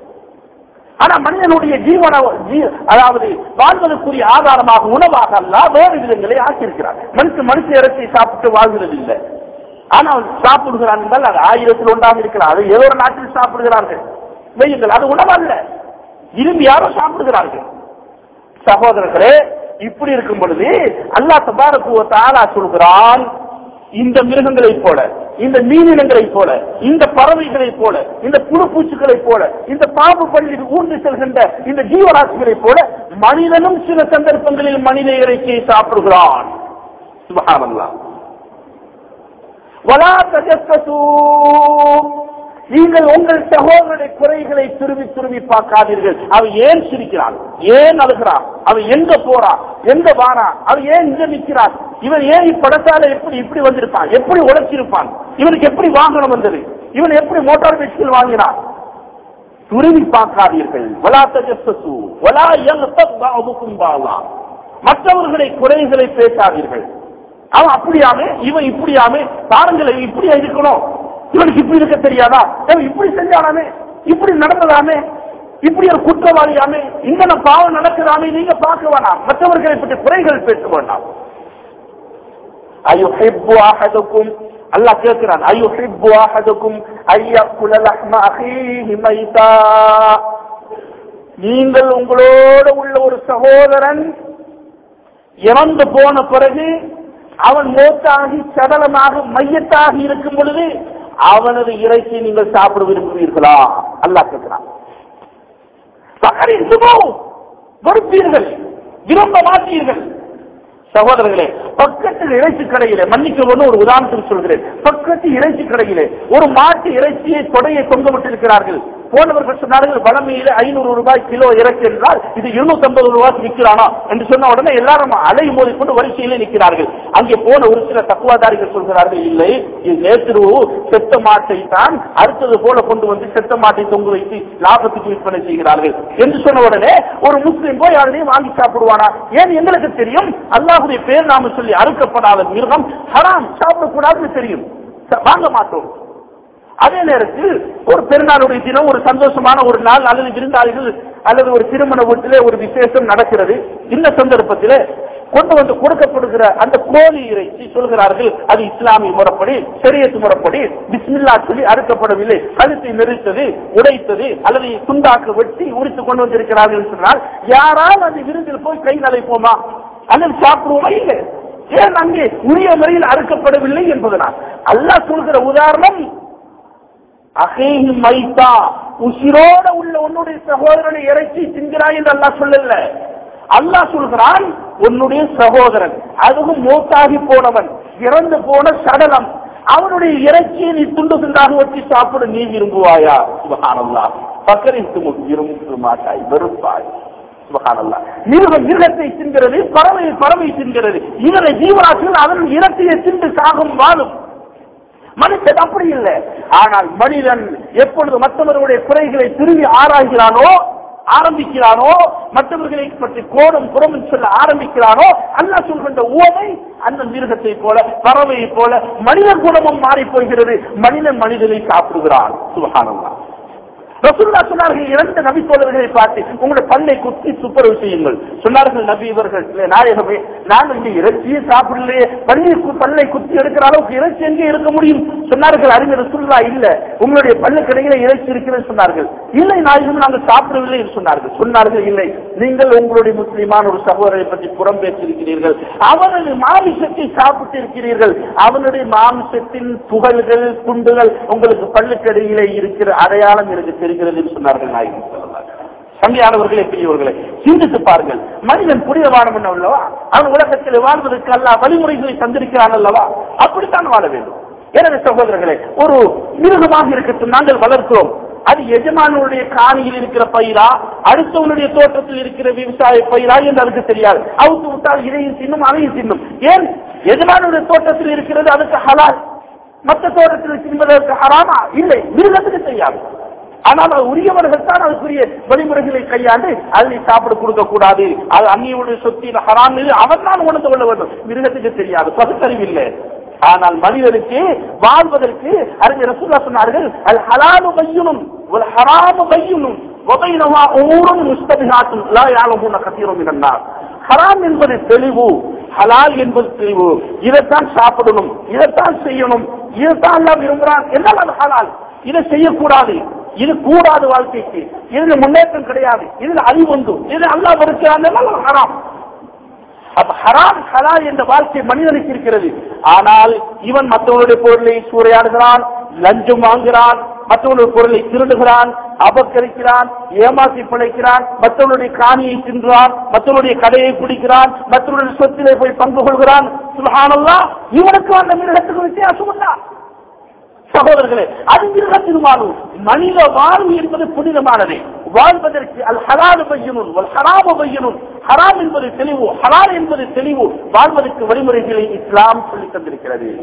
ஆனா மனிதனுடைய ஜீவன ஜீ- அதாவது வாழ்வதற்குரிய ஆதாரமாக உணவாக அல்ல வேறு விதங்களை ஆக்கியிருக்கிறார் மனுஷன் மனுஷ இறைச்சி சாப்பிட்டு வாழ்கிறது இல்லை ஆனால் சாப்பிடுகிறான் என்றால் அது ஆயிரத்தில் ஒன்றாக இருக்கிறார் அது ஏதோ ஒரு நாட்டில் சாப்பிடுகிறார்கள் வெய்யுங்கள் அது உணவல்ல விரும்பி யாரோ சாப்பிடுகிறார்கள் சகோதரர்களே இப்படி இருக்கும் பொழுது அல்லாஹ் தபாரக்கு தாலா சொல்கிறான் இந்த மிருகங்களைப் போல இந்த மீனினங்களைப் போல இந்த பறவைகளைப் போல இந்த புழு பூச்சிகளைப் போல இந்த பாம்பு பள்ளியில் ஊர்ந்து செல்கின்ற இந்த ஜீவராசிகளைப் போல மனிதனும் சில சந்தர்ப்பங்களில் மனித இறைச்சியை சாப்பிடுகிறான் சுபஹானல்லாஹ் வலா தஜஸ்ஸசூ. நீங்கள் உங்கள் சகோதரனுடைய குறைகளை துருவி துருவி பார்க்காதீர்கள் அவன் ஏன் சிரிக்கிறான் ஏன் அழுகிறான் அவன் எங்க போறான் எங்க வாரா அவன் ஏன் இங்க நிற்கிறான் இவன் ஏன் இப்படத்தால எப்படி இப்படி வந்திருப்பான் எப்படி உழைச்சிருப்பான் இவனுக்கு எப்படி வாகனம் வந்தது இவன் எப்படி மோட்டார் பைக்கிள் வாங்கினான் துருவி பார்க்காதீர்கள் வலா தஜஸ்ஸசூ. வலா யக்தப் பஅதுக்கும் பஅதா. மற்றவர்களை குறைகளை பேசாதீர்கள் அவன் அப்படியாமே இவன் இப்படியாமே பாருங்கள் இவன் இப்படியா இருக்கணும் இவனுக்கு இப்படி இருக்க தெரியாதா இவன் இப்படி செஞ்சானாமே இப்படி நடந்ததாமே இப்படி ஒரு குற்றவாளியாமே இந்த பாவம் நடக்குதாமே நீங்க பார்க்க வேணாம் மற்றவர்களை பற்றி குறைகள் பேச வேண்டாம் அயுஹிப்பு அஹதுக்கும் அல்லாஹ் கேட்கிறான் அயுஹிப்பு அஹதுக்கும் ஐயக்குல லஹ்ம அஹீஹி மைதா நீங்கள் உங்களோட உள்ள ஒரு சகோதரன் இறந்து போன பிறகு அவன் மூத்தாகி சடலமாக மையத்தாகி இருக்கும் பொழுது அவனது இறைச்சி நீங்கள் சாப்பிட விரும்புவீர்களா அல்லாஹ் கேட்கிறான் பகரின் சுபோ வெறுப்பீர்கள் விரும்ப மாட்டீர்கள் சகோதரர்களே பக்கத்து இறைச்சி கடையிலே மன்னிக்க ஒன்று ஒரு உதாரணத்துக்கு சொல்கிறேன் பக்கத்து இறைச்சி கடையிலே ஒரு மாட்டு இறைச்சியை தொடையை தொங்க விட்டிருக்கிறார்கள் போனவர்கள் சொன்னார்கள் வளமையில ஐநூறு ரூபாய் கிலோ இறக்கு என்றால் இது இருநூத்தி ஐம்பது ரூபாய்க்கு விற்கிறானா என்று சொன்ன உடனே எல்லாரும் அலை மோதி கொண்டு வரிசையிலே நிற்கிறார்கள் அங்கே போன ஒரு சில தக்குவாதாரிகள் சொல்கிறார்கள் இல்லை இது நேற்று செத்த மாட்டை தான் அடுத்தது போல கொண்டு வந்து செத்த மாட்டை தொங்கு வைத்து லாபத்துக்கு விற்பனை செய்கிறார்கள் என்று சொன்ன உடனே ஒரு முஸ்லிம் போய் அதனையும் வாங்கி சாப்பிடுவானா ஏன் எங்களுக்கு தெரியும் அல்லாஹுடைய பேர் நாம சொல்லி அறுக்கப்படாத மிருகம் ஹராம் சாப்பிடக்கூடாதுன்னு தெரியும் ச- வாங்க மாட்டோம் அதே நேரத்தில் ஒரு பெருநாளுடைய தினம் ஒரு சந்தோஷமான ஒரு நாள் அல்லது விருந்தாளிகள் அல்லது ஒரு திருமண வீட்டிலே ஒரு விசேஷம் நடக்கிறது இந்த சந்தர்ப்பத்திலே கொண்டு வந்து கொடுக்கப்படுகிற அந்த கோழி இறைச்சி சொல்கிறார்கள் அது இஸ்லாமிய முறைப்படி சரியத்து முறைப்படி பிஸ்மில்லா சொல்லி அறுக்கப்படவில்லை கழுத்தை நெரித்தது உடைத்தது அல்லது துண்டாக்கு வெட்டி உரித்து கொண்டு வந்திருக்கிறார்கள் என்று சொன்னால் யாரால் அந்த விருந்தில் போய் கை நலைப்போமா அல்லது சாப்பிடுவோமா இல்லை ஏன் அங்கே உரிய முறையில் அறுக்கப்படவில்லை என்பதனால் அல்லாஹ் சொல்கிற உதாரணம் அகேஹி மைத்தா உசிரோட உள்ள உன்னுடைய சகோதரனை இறைச்சி தின்கிறாய் என்று அல்லாஹ் சொல்லல அல்லாஹ் சொல்கிறான் உன்னுடைய சகோதரன் அதுவும் மூத்தாகி போனவன் இறந்து போன சடலம் அவனுடைய இறைச்சியை நீ துண்டு துண்டாக வச்சு சாப்பிட நீ விரும்புவாயா சுபஹானல்லா பக்கரித்து விரும்ப மாட்டாய் வெறுப்பாய் சுபஹானல்லா மிருகம் மிருகத்தை தின்கிறது பறவை பறவை தின்கிறது இதனை ஜீவராசிகள் அதன் இறக்கையை தின்று சாகும் வாழும் மனுஷன் அப்படி இல்லை ஆனால் மனிதன் எப்பொழுது மற்றவர்களுடைய குறைகளை திரும்பி ஆராய்கிறானோ ஆரம்பிக்கிறானோ மற்றவர்களை பற்றி கோடும் புறமும் சொல்ல ஆரம்பிக்கிறானோ அல்லாஹ் சொல்கின்ற உவமை அந்த மிருகத்தை போல பறவையை போல மனித குணமும் மாறி போகிறது மனிதன் மனிதனை சாப்பிடுகிறான் சுபகானம்தான் ரசூல்லா சொன்னார்கள் இரண்டு நபி தோழர்களை பார்த்து உங்களுடைய பல்லை குத்தி துப்புரவு செய்யுங்கள் சொன்னார்கள் நபி இவர்கள் "இல்லை, நாயகமே நாங்கள் இங்க இறைச்சியே சாப்பிடலையே பள்ளி பல்லை குத்தி எடுக்கிற அளவுக்கு இறைச்சி எங்கே இருக்க முடியும் சொன்னார்கள் அறிஞர் ரசூல்லா இல்ல உங்களுடைய பல்லு கடையில இறைச்சி இருக்கிறது சொன்னார்கள் இல்லை நாயகம் நாங்கள் சாப்பிடவில்லை என்று சொன்னார்கள் சொன்னார்கள் இல்லை நீங்கள் உங்களுடைய முஸ்லிமான ஒரு சகோதரரை பற்றி புறம் பேசியிருக்கிறீர்கள் அவனது மாமிசத்தை சாப்பிட்டு இருக்கிறீர்கள் அவனுடைய மாமிசத்தின் துகள்கள் துண்டுகள் உங்களுக்கு பல்லுக்கடியிலே இருக்கிற அடையாளம் எனக்கு தெரிகிறது என்று சொன்னார்கள் நாயகம் ஸல்லல்லாஹு அலைஹி வஸல்லம். சங்கையானவர்களே பெரியவர்களே சிந்தித்து பாருங்கள் மனிதன் புனிதமானவன் அல்லவா அவன் உலகத்தில் வாழ்வதற்கு அல்ல வழிமுறைகளை தந்திருக்கிறான் அல்லவா அப்படித்தான் வாழ வேண்டும் எனவே சகோதரர்களே ஒரு மிருகமாக இருக்கட்டும் நாங்கள் வளர்க்கிறோம் அது எஜமானுடைய காணியில் இருக்கிற பயிரா அடுத்தவனுடைய தோட்டத்தில் இருக்கிற விவசாய பயிரா என்று அதுக்கு தெரியாது அவுத்து விட்டால் இதையும் தின்னும் அதையும் தின்னும் ஏன் எஜமானுடைய தோட்டத்தில் இருக்கிறது அதுக்கு ஹலால் மற்ற தோட்டத்தில் தின்பதற்கு ஹராமா இல்லை மிருகத்துக்கு தெரியாது ஆனால் அது உரியவர்கள் தான் அதுக்குரிய வழிமுறைகளை கையாண்டு அதை சாப்பிட கொடுக்க கூடாது அது அந்நியுடைய சொத்தின் ஹராம் இது அவன் தான் உணர்ந்து கொள்ள வேண்டும் மிருகத்துக்கு தெரியாது பகுத்தறிவில்லை ஆனால் மனிதனுக்கு வாழ்வதற்கு அறிஞர் ரசூல்லா சொன்னார்கள் அல் ஹலாலு பையனும் ஒரு ஹராமு பையனும் وبينهما امور مشتبهات لا يعلمون كثير من الناس ஹராம் என்பது தெளிவு ஹலால் என்பது தெளிவு இதைத்தான் சாப்பிடணும் இதைத்தான் செய்யணும் இதைத்தான் எல்லாம் விரும்புறான் என்னால் அது ஹலால் இதை செய்யக்கூடாது இது கூடாது வாழ்க்கைக்கு இதுல முன்னேற்றம் கிடையாது இதுல அறிவுண்டு இது அல்லா வருகிறான் ஹராம் அப்ப ஹராம் ஹலால் என்ற வாழ்க்கை மனிதனுக்கு இருக்கிறது ஆனால் இவன் மற்றவனுடைய பொருளை சூறையாடுகிறான் லஞ்சம் வாங்குகிறான் மற்றவனுடைய பொருளை திருடுகிறான் அபகரிக்கிறான் ஏமாற்றி பிழைக்கிறான் மற்றவனுடைய காணியை தின்றான் மற்றவனுடைய கடையை பிடிக்கிறான் மற்றவனுடைய சொத்திலே போய் பங்கு கொள்கிறான் சுல்ஹானல்லா இவனுக்கு அந்த மிருகத்துக்கு வித்தியாசம் உண்டா சகோதரர்களே அது மிருகத்தின் வாழ்வு மனித வாழ்வு என்பது புனிதமானது வாழ்வதற்கு அல் ஹலால் பையனும் ஹராம பையனும் ஹராம் என்பது தெளிவு ஹலால் என்பது தெளிவு வாழ்வதற்கு வழிமுறைகளை இஸ்லாம் சொல்லி தந்திருக்கிறது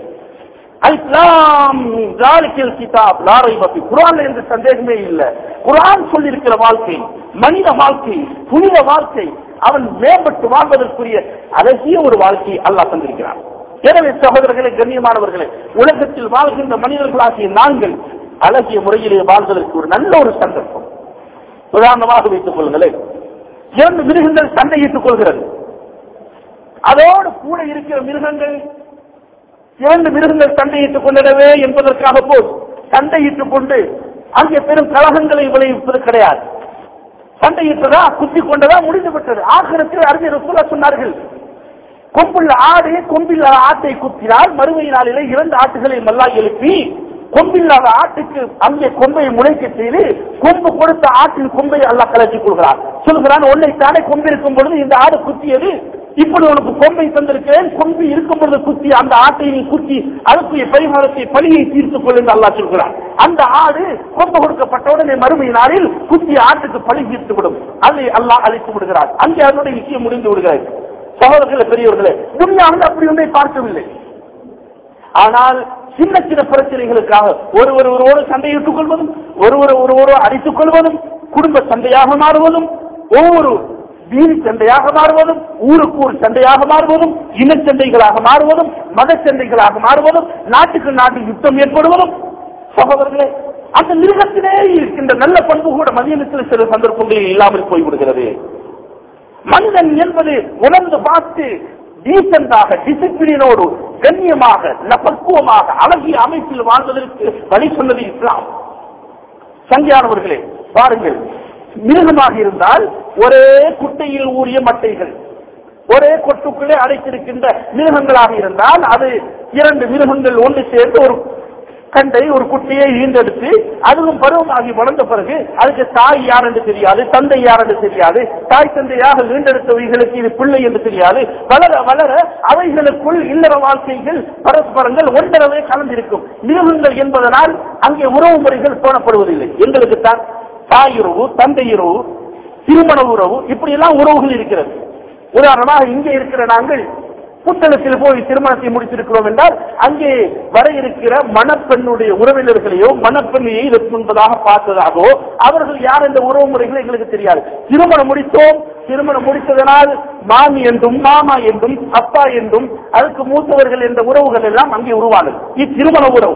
இஸ்லாம் கிதாப் லாரை பத்தி குரான் என்று சந்தேகமே இல்லை குரான் சொல்லியிருக்கிற வாழ்க்கை மனித வாழ்க்கை புனித வாழ்க்கை அவன் மேம்பட்டு வாழ்வதற்குரிய அழகிய ஒரு வாழ்க்கையை அல்லாஹ் தந்திருக்கிறான் எனவே சகோதரர்களே கண்ணியமானவர்களே உலகத்தில் வாழ்கின்ற மனிதர்களாகிய நாங்கள் அழகிய முறையிலே வாழ்வதற்கு ஒரு நல்ல ஒரு சந்தர்ப்பம் உதாரணமாக வைத்துக் கொள்ளுங்களேன் இரண்டு மிருகங்கள் சண்டையிட்டுக் கொள்கிறது அதோடு கூட இருக்கிற மிருகங்கள் இரண்டு மிருகங்கள் சண்டையிட்டுக் கொண்டிடவே என்பதற்காக போல் சண்டையிட்டுக் கொண்டு அங்கே பெரும் கழகங்களை விளைவிப்பது கிடையாது சண்டையிட்டதா குத்தி கொண்டதா முடிந்து விட்டது ஆகிரத்தில் அறிஞர் ரசூலா சொன்னார்கள் கொம்புள்ள ஆடு கொம்பில்லாத ஆட்டை குத்தினால் மறுமை நாளிலே இரண்டு ஆட்டுகளை மல்லா எழுப்பி கொம்பில்லாத ஆட்டுக்கு அங்கே கொம்பை முளைக்க செய்து கொம்பு கொடுத்த ஆட்டின் கொம்பை அல்லாஹ் கலச்சி கொள்கிறார் சொல்கிறான் உன்னை தானே கொம்பு இருக்கும் பொழுது இந்த ஆடு குத்தியது இப்படி உனக்கு கொம்பை தந்திருக்கிறேன் கொம்பு இருக்கும் பொழுது குத்தி அந்த ஆட்டை நீ குத்தி அதுக்குரிய பரிகாரத்தை பழியை தீர்த்துக் கொள் என்று அல்லாஹ் சொல்கிறார் அந்த ஆடு கொம்பு கொடுக்கப்பட்ட உடனே மறுமை நாளில் குத்தி ஆட்டுக்கு பழி தீர்த்து விடும் அதை அல்லாஹ் அழைத்து விடுகிறார் அங்கே அதனுடைய விஷயம் முடிந்து விடுகிறது சகோதரர்களே பெரியவர்களே துன்யாவில் அப்படி ஒன்றை பார்க்கவில்லை ஆனால் சின்ன சின்ன பிரச்சனைகளுக்காக ஒருவர் ஒருவரோடு சண்டையிட்டுக் கொள்வதும் ஒருவர் ஒருவரோ அடித்துக் கொள்வதும் குடும்ப சண்டையாக மாறுவதும் ஒவ்வொரு வீதி சண்டையாக மாறுவதும் ஊருக்கு ஊர் சண்டையாக மாறுவதும் இனச்சண்டைகளாக மாறுவதும் மத சண்டைகளாக மாறுவதும் நாட்டுக்கு நாட்டு யுத்தம் ஏற்படுவதும் சகோதரர்களே அந்த மிருகத்திலே இருக்கின்ற நல்ல பண்பு கூட மதியத்தில் சில சந்தர்ப்பங்களில் இல்லாமல் போய்விடுகிறது மனிதன் என்பது உணர்ந்து பார்த்து டீசென்டாக டிசிப்ளினோடு கண்ணியமாக பக்குவமாக அழகிய அமைப்பில் வாழ்வதற்கு வழி சொன்னது இஸ்லாம் சங்கியானவர்களே பாருங்கள் மிருகமாக இருந்தால் ஒரே குட்டையில் ஊறிய மட்டைகள் ஒரே கொட்டுக்குள்ளே அடைத்திருக்கின்ற மிருகங்களாக இருந்தால் அது இரண்டு மிருகங்கள் ஒன்று சேர்ந்து ஒரு கண்டை ஒரு குட்டியை ஈண்டெடுத்து அதுவும் பருவமாகி வளர்ந்த பிறகு அதுக்கு தாய் யார் என்று தெரியாது தந்தை யார் என்று தெரியாது தாய் தந்தையாக ஈண்டெடுத்தவைகளுக்கு இது பிள்ளை என்று தெரியாது வளர வளர அவைகளுக்குள் இல்லற வாழ்க்கைகள் பரஸ்பரங்கள் ஒன்றரவே கலந்திருக்கும் மிருகங்கள் என்பதனால் அங்கே உறவு முறைகள் போனப்படுவதில்லை எங்களுக்கு தான் தாய் உறவு தந்தை உறவு திருமண உறவு இப்படி எல்லாம் உறவுகள் இருக்கிறது உதாரணமாக இங்கே இருக்கிற நாங்கள் புத்தகத்தில் போய் திருமணத்தை முடித்திருக்கிறோம் என்றால் அங்கே வர இருக்கிற மணப்பெண்ணுடைய உறவினர்களையோ மணப்பெண்ணையை என்பதாக பார்த்ததாகவோ அவர்கள் யார் என்ற உறவு முறைகள் எங்களுக்கு தெரியாது திருமணம் முடித்தோம் திருமணம் முடித்ததனால் மாமி என்றும் மாமா என்றும் அப்பா என்றும் அதுக்கு மூத்தவர்கள் என்ற உறவுகள் எல்லாம் அங்கே உருவானது இத்திருமண உறவு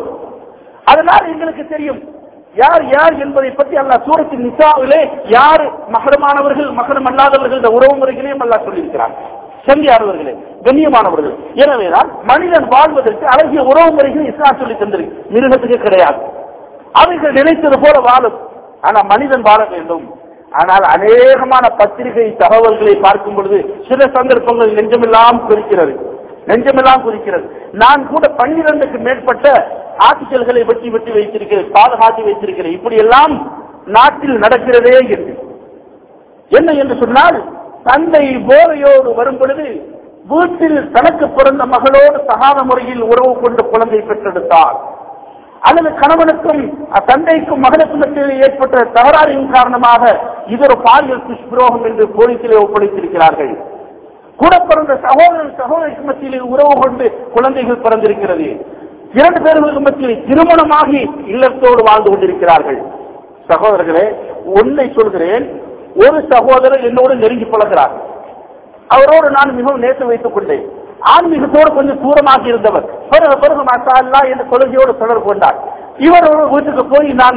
அதனால் எங்களுக்கு தெரியும் யார் யார் என்பதை பற்றி அல்லா சூரத்தின் நிசாவிலே யார் மகரமானவர்கள் மகரம் அல்லாதவர்கள் இந்த உறவு முறைகளையும் அல்லா சொல்லியிருக்கிறார் செந்தியானவர்களே கண்ணியமானவர்கள் எனவேதான் மனிதன் வாழ்வதற்கு அழகிய உறவு முறைகள் இஸ்லாம் சொல்லி தந்திருக்கு மிருகத்துக்கு கிடையாது அவைகள் நினைத்தது போல வாழும் ஆனா மனிதன் வாழ வேண்டும் ஆனால் அநேகமான பத்திரிகை தகவல்களை பார்க்கும் பொழுது சில சந்தர்ப்பங்கள் நெஞ்சமெல்லாம் குறிக்கிறது நெஞ்சமெல்லாம் குறிக்கிறது நான் கூட பன்னிரண்டுக்கு மேற்பட்ட ஆர்டிக்கல்களை வெட்டி வெட்டி வைத்திருக்கிறேன் பாதுகாத்து வைத்திருக்கிறேன் இப்படி எல்லாம் நாட்டில் நடக்கிறதே என்று என்ன என்று சொன்னால் தந்தை போதையோடு வரும் பொழுது வீட்டில் தனக்கு பிறந்த மகளோடு சகாத முறையில் உறவு கொண்டு குழந்தை பெற்றெடுத்தார் அல்லது கணவனுக்கும் தந்தைக்கும் மகனுக்கும் மத்தியில் ஏற்பட்ட தகராறின் காரணமாக இது ஒரு பாலியல் துஷ்பிரோகம் என்று போலீசிலே ஒப்படைத்திருக்கிறார்கள் கூட பிறந்த சகோதரன் சகோதரிக்கு மத்தியில் உறவு கொண்டு குழந்தைகள் பிறந்திருக்கிறது இரண்டு பேர்களுக்கு மத்தியில் திருமணமாகி இல்லத்தோடு வாழ்ந்து கொண்டிருக்கிறார்கள் சகோதரர்களே ஒன்றை சொல்கிறேன் ஒரு சகோதரர் என்னோடு நெருங்கி பழகிறார் அவரோடு நான் மிகவும் நேற்று வைத்துக் கொண்டேன் ஆன்மீகத்தோடு கொஞ்சம் தூரமாக இருந்தவர் பிறகு பிறகு மாசா என்ற கொள்கையோடு தொடர்பு கொண்டார் இவர் ஒரு வீட்டுக்கு போய் நான்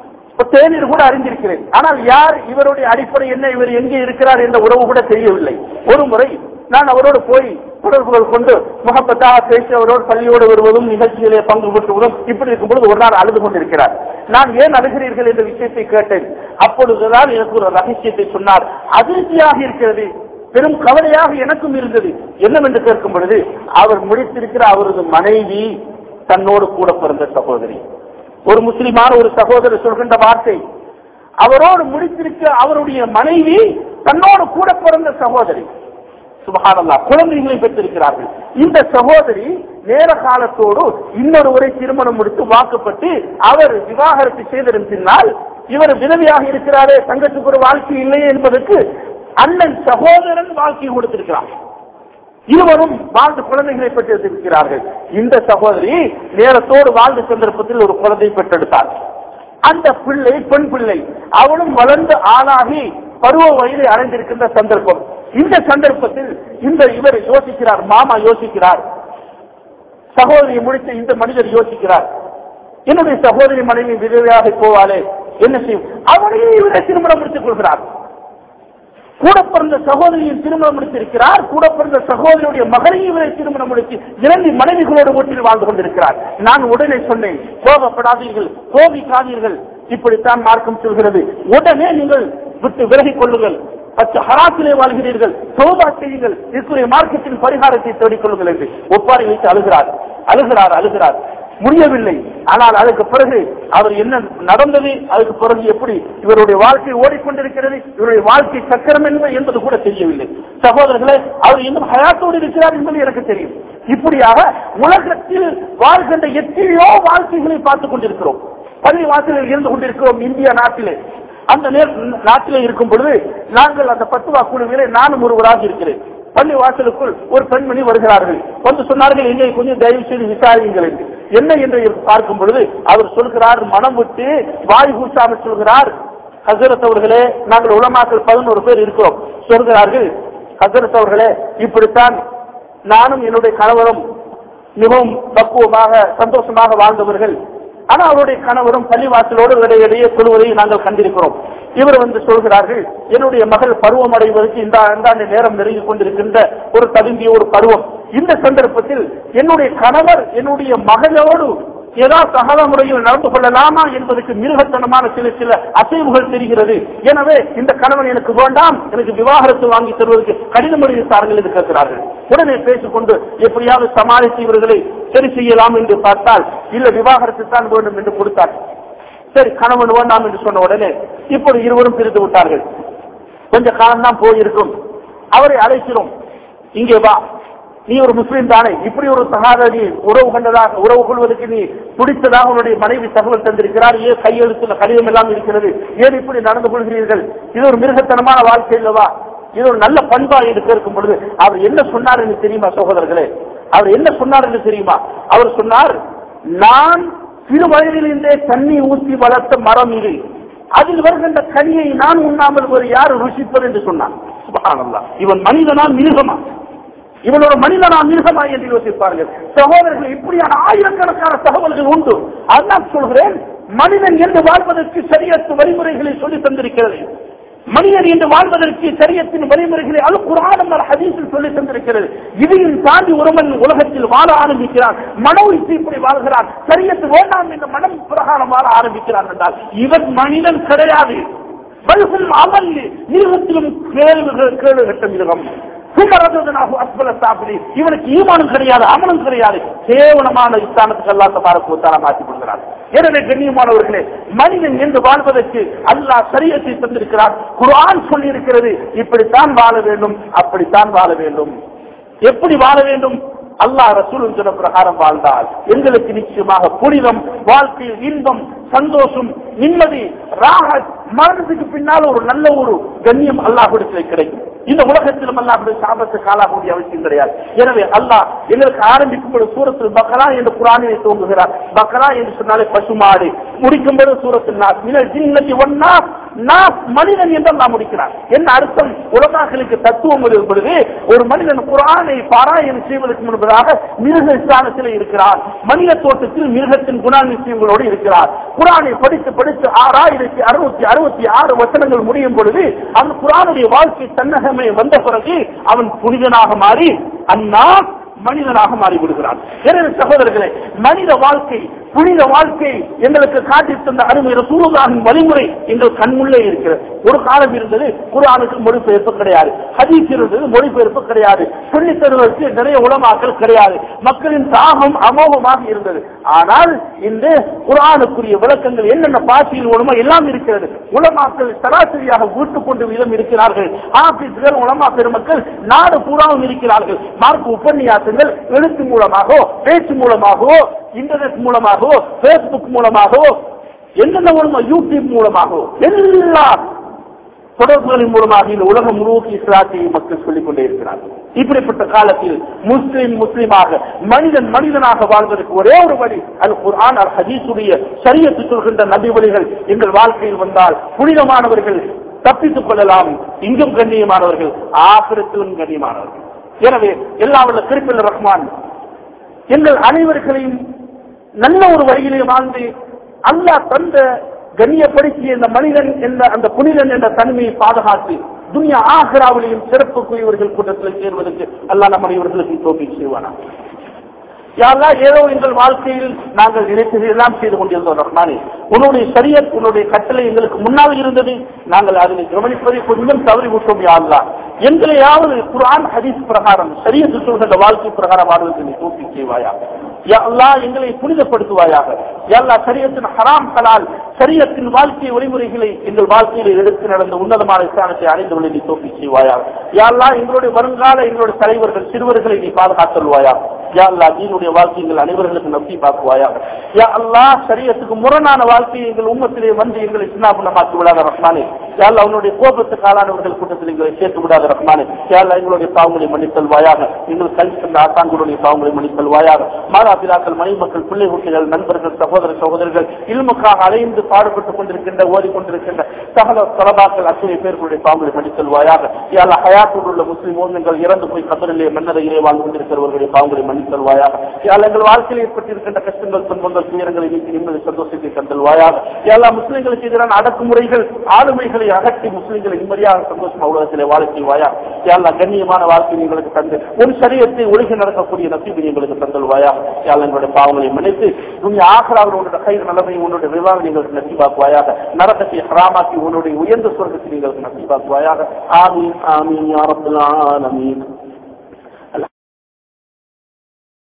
தேநீர் கூட அறிந்திருக்கிறேன் ஆனால் யார் இவருடைய அடிப்படை என்ன இவர் எங்கே இருக்கிறார் என்ற உறவு கூட தெரியவில்லை ஒரு முறை நான் அவரோடு போய் தொடர்புகள் கொண்டு முகப்பத்தாக பேசி அவரோடு பள்ளியோடு வருவதும் நிகழ்ச்சியிலே பங்கு பெற்றுவதும் இப்படி இருக்கும் பொழுது ஒரு நாள் அழுது கொண்டிருக்கிறார் நான் ஏன் அழுகிறீர்கள் என்ற விஷயத்தை கேட்டேன் அப்பொழுதுதான் எனக்கு ஒரு ரகசியத்தை சொன்னார் அதிர்ச்சியாக இருக்கிறது பெரும் கவலையாக எனக்கும் இருந்தது என்னவென்று கேட்கும் பொழுது அவர் முடித்திருக்கிற அவரது மனைவி தன்னோடு கூட பிறந்த சகோதரி ஒரு முஸ்லிமான ஒரு சகோதரர் சொல்கின்ற வார்த்தை அவரோடு முடித்திருக்க அவருடைய மனைவி தன்னோடு கூட பிறந்த சகோதரி சுபகானல்லா குழந்தைகளை பெற்றிருக்கிறார்கள் இந்த சகோதரி நேர காலத்தோடு இன்னொருவரை திருமணம் முடித்து வாக்குப்பட்டு அவர் விவாகரத்து செய்ததன் பின்னால் இவர் விதவியாக இருக்கிறாரே தங்கத்துக்கு ஒரு வாழ்க்கை இல்லையே என்பதற்கு அண்ணன் சகோதரன் வாழ்க்கை கொடுத்திருக்கிறார் இருவரும் வாழ்ந்து குழந்தைகளை பெற்றிருக்கிறார்கள் இந்த சகோதரி நேரத்தோடு வாழ்ந்த சந்தர்ப்பத்தில் ஒரு குழந்தை பெற்றெடுத்தார் அந்த பிள்ளை பெண் பிள்ளை அவளும் வளர்ந்து ஆளாகி பருவ வயதை அடைந்திருக்கின்ற சந்தர்ப்பம் இந்த சந்தர்ப்பத்தில் இந்த இவர் யோசிக்கிறார் மாமா யோசிக்கிறார் சகோதரியை முடித்த இந்த மனிதர் யோசிக்கிறார் என்னுடைய சகோதரி மனைவி விதவையாக போவாளே என்ன செய்யும் அவனையே இவரை திருமணம் முடித்துக் கொள்கிறார் கூட பிறந்த சகோதரியின் திருமணம் முடித்திருக்கிறார் கூட பிறந்த சகோதரியுடைய மகனையும் இவரை திருமணம் முடித்து இரண்டு மனைவிகளோடு வீட்டில் வாழ்ந்து கொண்டிருக்கிறார் நான் உடனே சொன்னேன் கோபப்படாதீர்கள் கோபிக்காதீர்கள் இப்படித்தான் மார்க்கம் சொல்கிறது உடனே நீங்கள் விட்டு விலகிக் கொள்ளுங்கள் பச்சை ஹராத்திலே வாழ்கிறீர்கள் சோபா செய்யுங்கள் இருக்கிற மார்க்கத்தின் பரிகாரத்தை தேடிக் கொள்ளுங்கள் என்று ஒப்பாரி வைத்து அழுகிறார் அழுகிறார் அழுகிறார் முடியவில்லை ஆனால் அதுக்கு பிறகு அவர் என்ன நடந்தது அதுக்கு பிறகு எப்படி இவருடைய வாழ்க்கை ஓடிக்கொண்டிருக்கிறது இவருடைய வாழ்க்கை சக்கரம் என்பது என்பது கூட தெரியவில்லை சகோதரர்களே அவர் இன்னும் ஹயாத்தோடு இருக்கிறார் என்பது எனக்கு தெரியும் இப்படியாக உலகத்தில் வாழ்கின்ற எத்தனையோ வாழ்க்கைகளை பார்த்துக் கொண்டிருக்கிறோம் பள்ளி வாசலில் இருந்து கொண்டிருக்கிறோம் இந்திய நாட்டிலே அந்த நேர- நாட்டிலே இருக்கும் பொழுது நாங்கள் அந்த பத்துவா குழுவிலே நானும் ஒருவராக இருக்கிறேன் பள்ளி வாசலுக்குள் ஒரு பெண்மணி வருகிறார்கள் வந்து சொன்னார்கள் எங்கே கொஞ்சம் தயவு செய்து விசாரியுங்கள் என்று என்ன என்று பார்க்கும் பொழுது அவர் சொல்கிறார் மனம் விட்டு வாய் கூசாமல் சொல்கிறார் ஹசரத் அவர்களே நாங்கள் உலமாக்கள் பதினோரு பேர் இருக்கிறோம் சொல்கிறார்கள் ஹசரத் அவர்களே இப்படித்தான் நானும் என்னுடைய கணவரும் மிகவும் பக்குவமாக சந்தோஷமாக வாழ்ந்தவர்கள் ஆனா அவருடைய கணவரும் பள்ளிவாசலோடு இடையிடையே சொல்வதை நாங்கள் கண்டிருக்கிறோம் இவர் வந்து சொல்கிறார்கள் என்னுடைய மகள் பருவம் அடைவதற்கு இந்த அந்தாண்டு நேரம் நெருங்கிக் கொண்டிருக்கின்ற ஒரு தகுந்திய ஒரு பருவம் இந்த சந்தர்ப்பத்தில் என்னுடைய கணவர் என்னுடைய மகளோடு ஏதாவது சகல முறையில் நடந்து கொள்ளலாமா என்பதற்கு மிருகத்தனமான சில சில அசைவுகள் தெரிகிறது எனவே இந்த கணவன் எனக்கு வேண்டாம் எனக்கு விவாகரத்து வாங்கி தருவதற்கு கடிதம் எழுதித்தார்கள் என்று கேட்கிறார்கள் உடனே பேசிக்கொண்டு எப்படியாவது சமாளித்து இவர்களை சரி செய்யலாம் என்று பார்த்தால் இல்ல விவாகரத்து தான் வேண்டும் என்று கொடுத்தார் சரி கணவன் வேண்டாம் என்று சொன்ன உடனே இப்படி இருவரும் பிரித்து விட்டார்கள் கொஞ்ச காலம் தான் போயிருக்கும் அவரை அழைக்கிறோம் இங்கே வா நீ ஒரு முஸ்லீம் தானே இப்படி ஒரு சகாதரி உறவு கண்டதாக உறவு கொள்வதற்கு நீ துடித்ததாக உன்னுடைய மனைவி தகவல் தந்திருக்கிறார் ஏன் கையெழுத்துல கடிதம் எல்லாம் இருக்கிறது ஏன் இப்படி நடந்து கொள்கிறீர்கள் இது ஒரு மிருகத்தனமான வாழ்க்கை இல்லவா இது ஒரு நல்ல பண்பா என்று கேட்கும் பொழுது அவர் என்ன சொன்னார் என்று தெரியுமா சகோதரர்களே அவர் என்ன சொன்னார் என்று தெரியுமா அவர் சொன்னார் நான் சிறு வயதிலிருந்தே தண்ணி ஊற்றி வளர்த்த மரம் இது அதில் வருகின்ற கனியை நான் உண்ணாமல் ஒரு யார் ருசிப்பது என்று சொன்னான் சுபஹானல்லாஹ். இவன் மனிதனா மிருகமா இவன் ஒரு மனிதனா மிருகமா என்று யோசிப்பார்கள் சகோதரர்கள் இப்படியான ஆயிரக்கணக்கான தகவல்கள் உண்டு அதான் சொல்கிறேன் மனிதன் என்று வாழ்வதற்கு சரியத்து வழிமுறைகளை சொல்லி தந்திருக்கிறது மனிதன் என்று வாழ்வதற்கு சரியத்தின் வழிமுறைகளை அல் குரானம் ஹதீஸில் சொல்லி தந்திருக்கிறது இதையும் தாண்டி ஒருவன் உலகத்தில் வாழ ஆரம்பிக்கிறான் மனோ இப்படி வாழ்கிறான் சரியத்து வேண்டாம் என்ற மனம் பிரகாரம் வாழ ஆரம்பிக்கிறான் என்றால் இவன் மனிதன் கிடையாது பல்கும் அமல் மிருகத்திலும் கேள்விகள் கேள்வி கட்ட மிருகம் சுமரதனாக அஸ்பல சாப்பிடி இவனுக்கு ஈமானும் கிடையாது அமலும் கிடையாது கேவலமான இஸ்லாமத்துக்கு அல்லா தபாரக்கு ஒத்தாரா மாற்றி கொடுக்கிறார் எனவே கண்ணியமானவர்களே மனிதன் என்று வாழ்வதற்கு அல்லாஹ் சரியத்தை தந்திருக்கிறார் குர்ஆன் சொல்லி இருக்கிறது இப்படித்தான் வாழ வேண்டும் அப்படித்தான் வாழ வேண்டும் எப்படி வாழ வேண்டும் அல்லாஹ் ரசூலும் சொன்ன பிரகாரம் வாழ்ந்தால் எங்களுக்கு நிச்சயமாக புனிதம் வாழ்க்கையில் இன்பம் சந்தோஷம் நிம்மதி ராகத் மரணத்துக்கு பின்னால் ஒரு நல்ல ஒரு கண்ணியம் அல்லாஹிடத்தில் கிடைக்கும் இந்த உலகத்திலும் அல்லாஹுடைய சாபத்து காலாகக்கூடிய அவசியம் கிடையாது எனவே அல்லாஹ் எங்களுக்கு ஆரம்பிக்கும் பொழுது சூரத்தில் பக்ரா என்று குரானினை துவங்குகிறார் பக்ரா என்று சொன்னாலே பசுமாடு முடிக்கும் பொழுது சூரத்தில் நாஸ் மினல் ஜின்னதி ஒன்னா நாஸ் மனிதன் என்று அல்லாஹ் முடிக்கிறார் என்ன அர்த்தம் உலகாக்களுக்கு தத்துவம் இருக்கும் பொழுது ஒரு மனிதன் குரானை பாராயணம் செய்வதற்கு முன்பதாக மிருக ஸ்தானத்தில் இருக்கிறார் மனித தோட்டத்தில் மிருகத்தின் குணாதிசயங்களோடு இருக்கிறார் குரானை படித்து படித்து ஆறாயிரத்தி அறுநூத்தி அறுபத்தி ஆறு வசனங்கள் முடியும் பொழுது அந்த குரானுடைய வாழ்க்கை தன்னகமே வந்த பிறகு அவன் புனிதனாக மாறி அண்ணா மனிதனாக மாறிவிடுகிறான் எனவே சகோதரர்களே மனித வாழ்க்கை புனித வாழ்க்கை எங்களுக்கு காட்டி தந்த அருமை ரசூலுல்லாஹின் வழிமுறை எங்கள் கண்முள்ளே இருக்கிறது ஒரு காலம் இருந்தது குர்ஆனுக்கு மொழிபெயர்ப்பு கிடையாது ஹதீஸ் இருந்தது மொழிபெயர்ப்பு கிடையாது சொல்லித் தருவதற்கு நிறைய உலமாக்கள் கிடையாது மக்களின் தாகம் அமோகமாக இருந்தது ஆனால் இந்த குர்ஆனுக்குரிய விளக்கங்கள் என்னென்ன பாசியில் உலமா எல்லாம் இருக்கிறது உலமாக்கள் சராசரியாக வீட்டு கொண்டு விதம் இருக்கிறார்கள் ஆபீஸ்கள் உலமா பெருமக்கள் நாடு பூராவும் இருக்கிறார்கள் மார்க் உபன்யாசங்கள் எழுத்து மூலமாகவோ பேச்சு மூலமாகவோ இன்டர்நெட் மூலமாகவோ பேஸ்புக் மூலமாகவோ என்னென்ன மூலமா யூடியூப் மூலமாகவோ எல்லா தொடர்புகளின் மூலமாக இந்த உலகம் முழுவதும் இஸ்லாத்தை மக்கள் சொல்லிக் கொண்டே இருக்கிறார்கள் இப்படிப்பட்ட காலத்தில் முஸ்லிம் முஸ்லிமாக மனிதன் மனிதனாக வாழ்வதற்கு ஒரே ஒரு வழி அல் குர்ஆன் அல் ஹதீஸுடைய சரியத்து சொல்கின்ற நபி வழிகள் எங்கள் வாழ்க்கையில் வந்தால் புனிதமானவர்கள் தப்பித்துக் கொள்ளலாம் இங்கும் கண்ணியமானவர்கள் ஆபிரத்திலும் கண்ணியமானவர்கள் எனவே எல்லா வல்ல குறிப்பில் ரஹ்மான் எங்கள் அனைவர்களையும் நல்ல ஒரு வழியிலே வாழ்ந்து அல்லாஹ் தந்த கண்ணியப்படுத்திய இந்த மனிதன் என்ற அந்த புனிதன் என்ற தன்மையை பாதுகாத்து துனியா ஆகராவிலையும் சிறப்புக்குரியவர்கள் கூட்டத்தில் சேர்வதற்கு அல்லாஹ் நம்ம இவர்களுக்கு தோல்வி செய்வானா யாரெல்லாம் ஏதோ எங்கள் வாழ்க்கையில் நாங்கள் நினைத்தது எல்லாம் செய்து கொண்டிருந்தோம் ரஹ்மானே உன்னுடைய சரியத் உன்னுடைய கட்டளை எங்களுக்கு முன்னால் இருந்தது நாங்கள் அதனை கவனிப்பதை கொஞ்சம் தவறி விட்டோம் யாரெல்லாம் எங்களையாவது குர்ஆன் ஹதீஸ் பிரகாரம் சரியத்து சொல்கின்ற வாழ்க்கை பிரகாரம் வாழ்வதற்கு நீ தோல்வி செய்வாயா யா அல்லாஹ் எங்களை புனிதப்படுத்துவாயாக யா அல்லாஹ் சரியத்தின் ஹராம் ஹலால் சரியத்தின் வாழ்க்கை வழிமுறைகளை எங்கள் வாழ்க்கையில் எடுத்து நடந்த உன்னதமான ஸ்தானத்தை அடைந்துள்ள நீ தோப்பி செய்வாயாக யா அல்லாஹ் எங்களுடைய வருங்கால எங்களுடைய தலைவர்கள் சிறுவர்களை நீ பாதுகாத்தல்வாயாக யா அல்லாஹ் தீனுடைய வாழ்க்கை எங்கள் அனைவர்களுக்கு நம்பி பார்க்குவாயாக யா அல்லாஹ் சரியத்துக்கு முரணான வாழ்க்கையை எங்கள் உம்மத்திலே வந்து எங்களை சின்னாபுண்ணமாக்கி விடாத ரஹ்மானே யா அல்லாஹ் உன்னுடைய கோபத்துக்கு ஆளானவர்கள் கூட்டத்தில் எங்களை சேர்த்து விடாத ரஹ்மானே யா அல்லாஹ் எங்களுடைய பாவங்களை மன்னித்தல்வாயாக எங்கள் கல்வி தந்த ஆசான்களுடைய பாவங்களை மன்னித்தல்வாயாக மாதா பிதாக்கள் மனை மக்கள் பிள்ளை குட்டிகள் நண்பர்கள் சகோதர சகோதரர்கள் இல்முக்காக அலைந்து பாடுபட்டுக் கொண்டிருக்கின்ற ஓடிக்கொண்டிருக்கின்ற சகல தலபாக்கள் அத்தனை பேர்களுடைய பாவங்களை மன்னித்தல்வாயாக யா அல்லாஹ் ஹயாத்தோடு உள்ள முஸ்லிம் மோமியங்கள் இறந்து போய் கபரிலே மன்னரையிலே வாழ்ந்து கொண்டிருக்கிறவர்களுடைய பாவங்களை மன்னித்தல்வாயாக யா அல்லாஹ் எங்கள் வாழ்க்கையில் ஏற்பட்டிருக்கின்ற கஷ்டங்கள் துன்பங்கள் துயரங்களை நீக்கி நிம்மதி சந்தோஷத்தை தந்தல்வாயாக யா அல்லாஹ் முஸ்லிம்களுக்கு எதிரான அடக்குமுறைகள் ஆளுமைகளை அகற்றி முஸ்லிம்களை நிம்மதியாக சந்தோஷமா உலகத்திலே வாழ செய்வாயா யா அல்லாஹ் கண்ணியமான வாழ்க்கை எங்களுக்கு தந்து ஒரு சரியத்தை ஒழுகி நடக்கக்கூடிய நசீபை எங்களுக்கு தந்தல்வாயா யா அல்லாஹ் எங்களுடைய பாவங்களை மன்னித்து துணி ஆகராக உன்னுடைய கை நிலைமை உன்னுடைய விவாதம் எங்களுக்கு நசீபாக்குவாயாக நரகத்தை ஹராமாக்கி உன்னுடைய உயர்ந்த சுவர்க்கத்தை எங்களுக்கு நசீபாக்குவாயாக ஆமீன் ஆமீன் யா ரப்பல் ஆலமீன்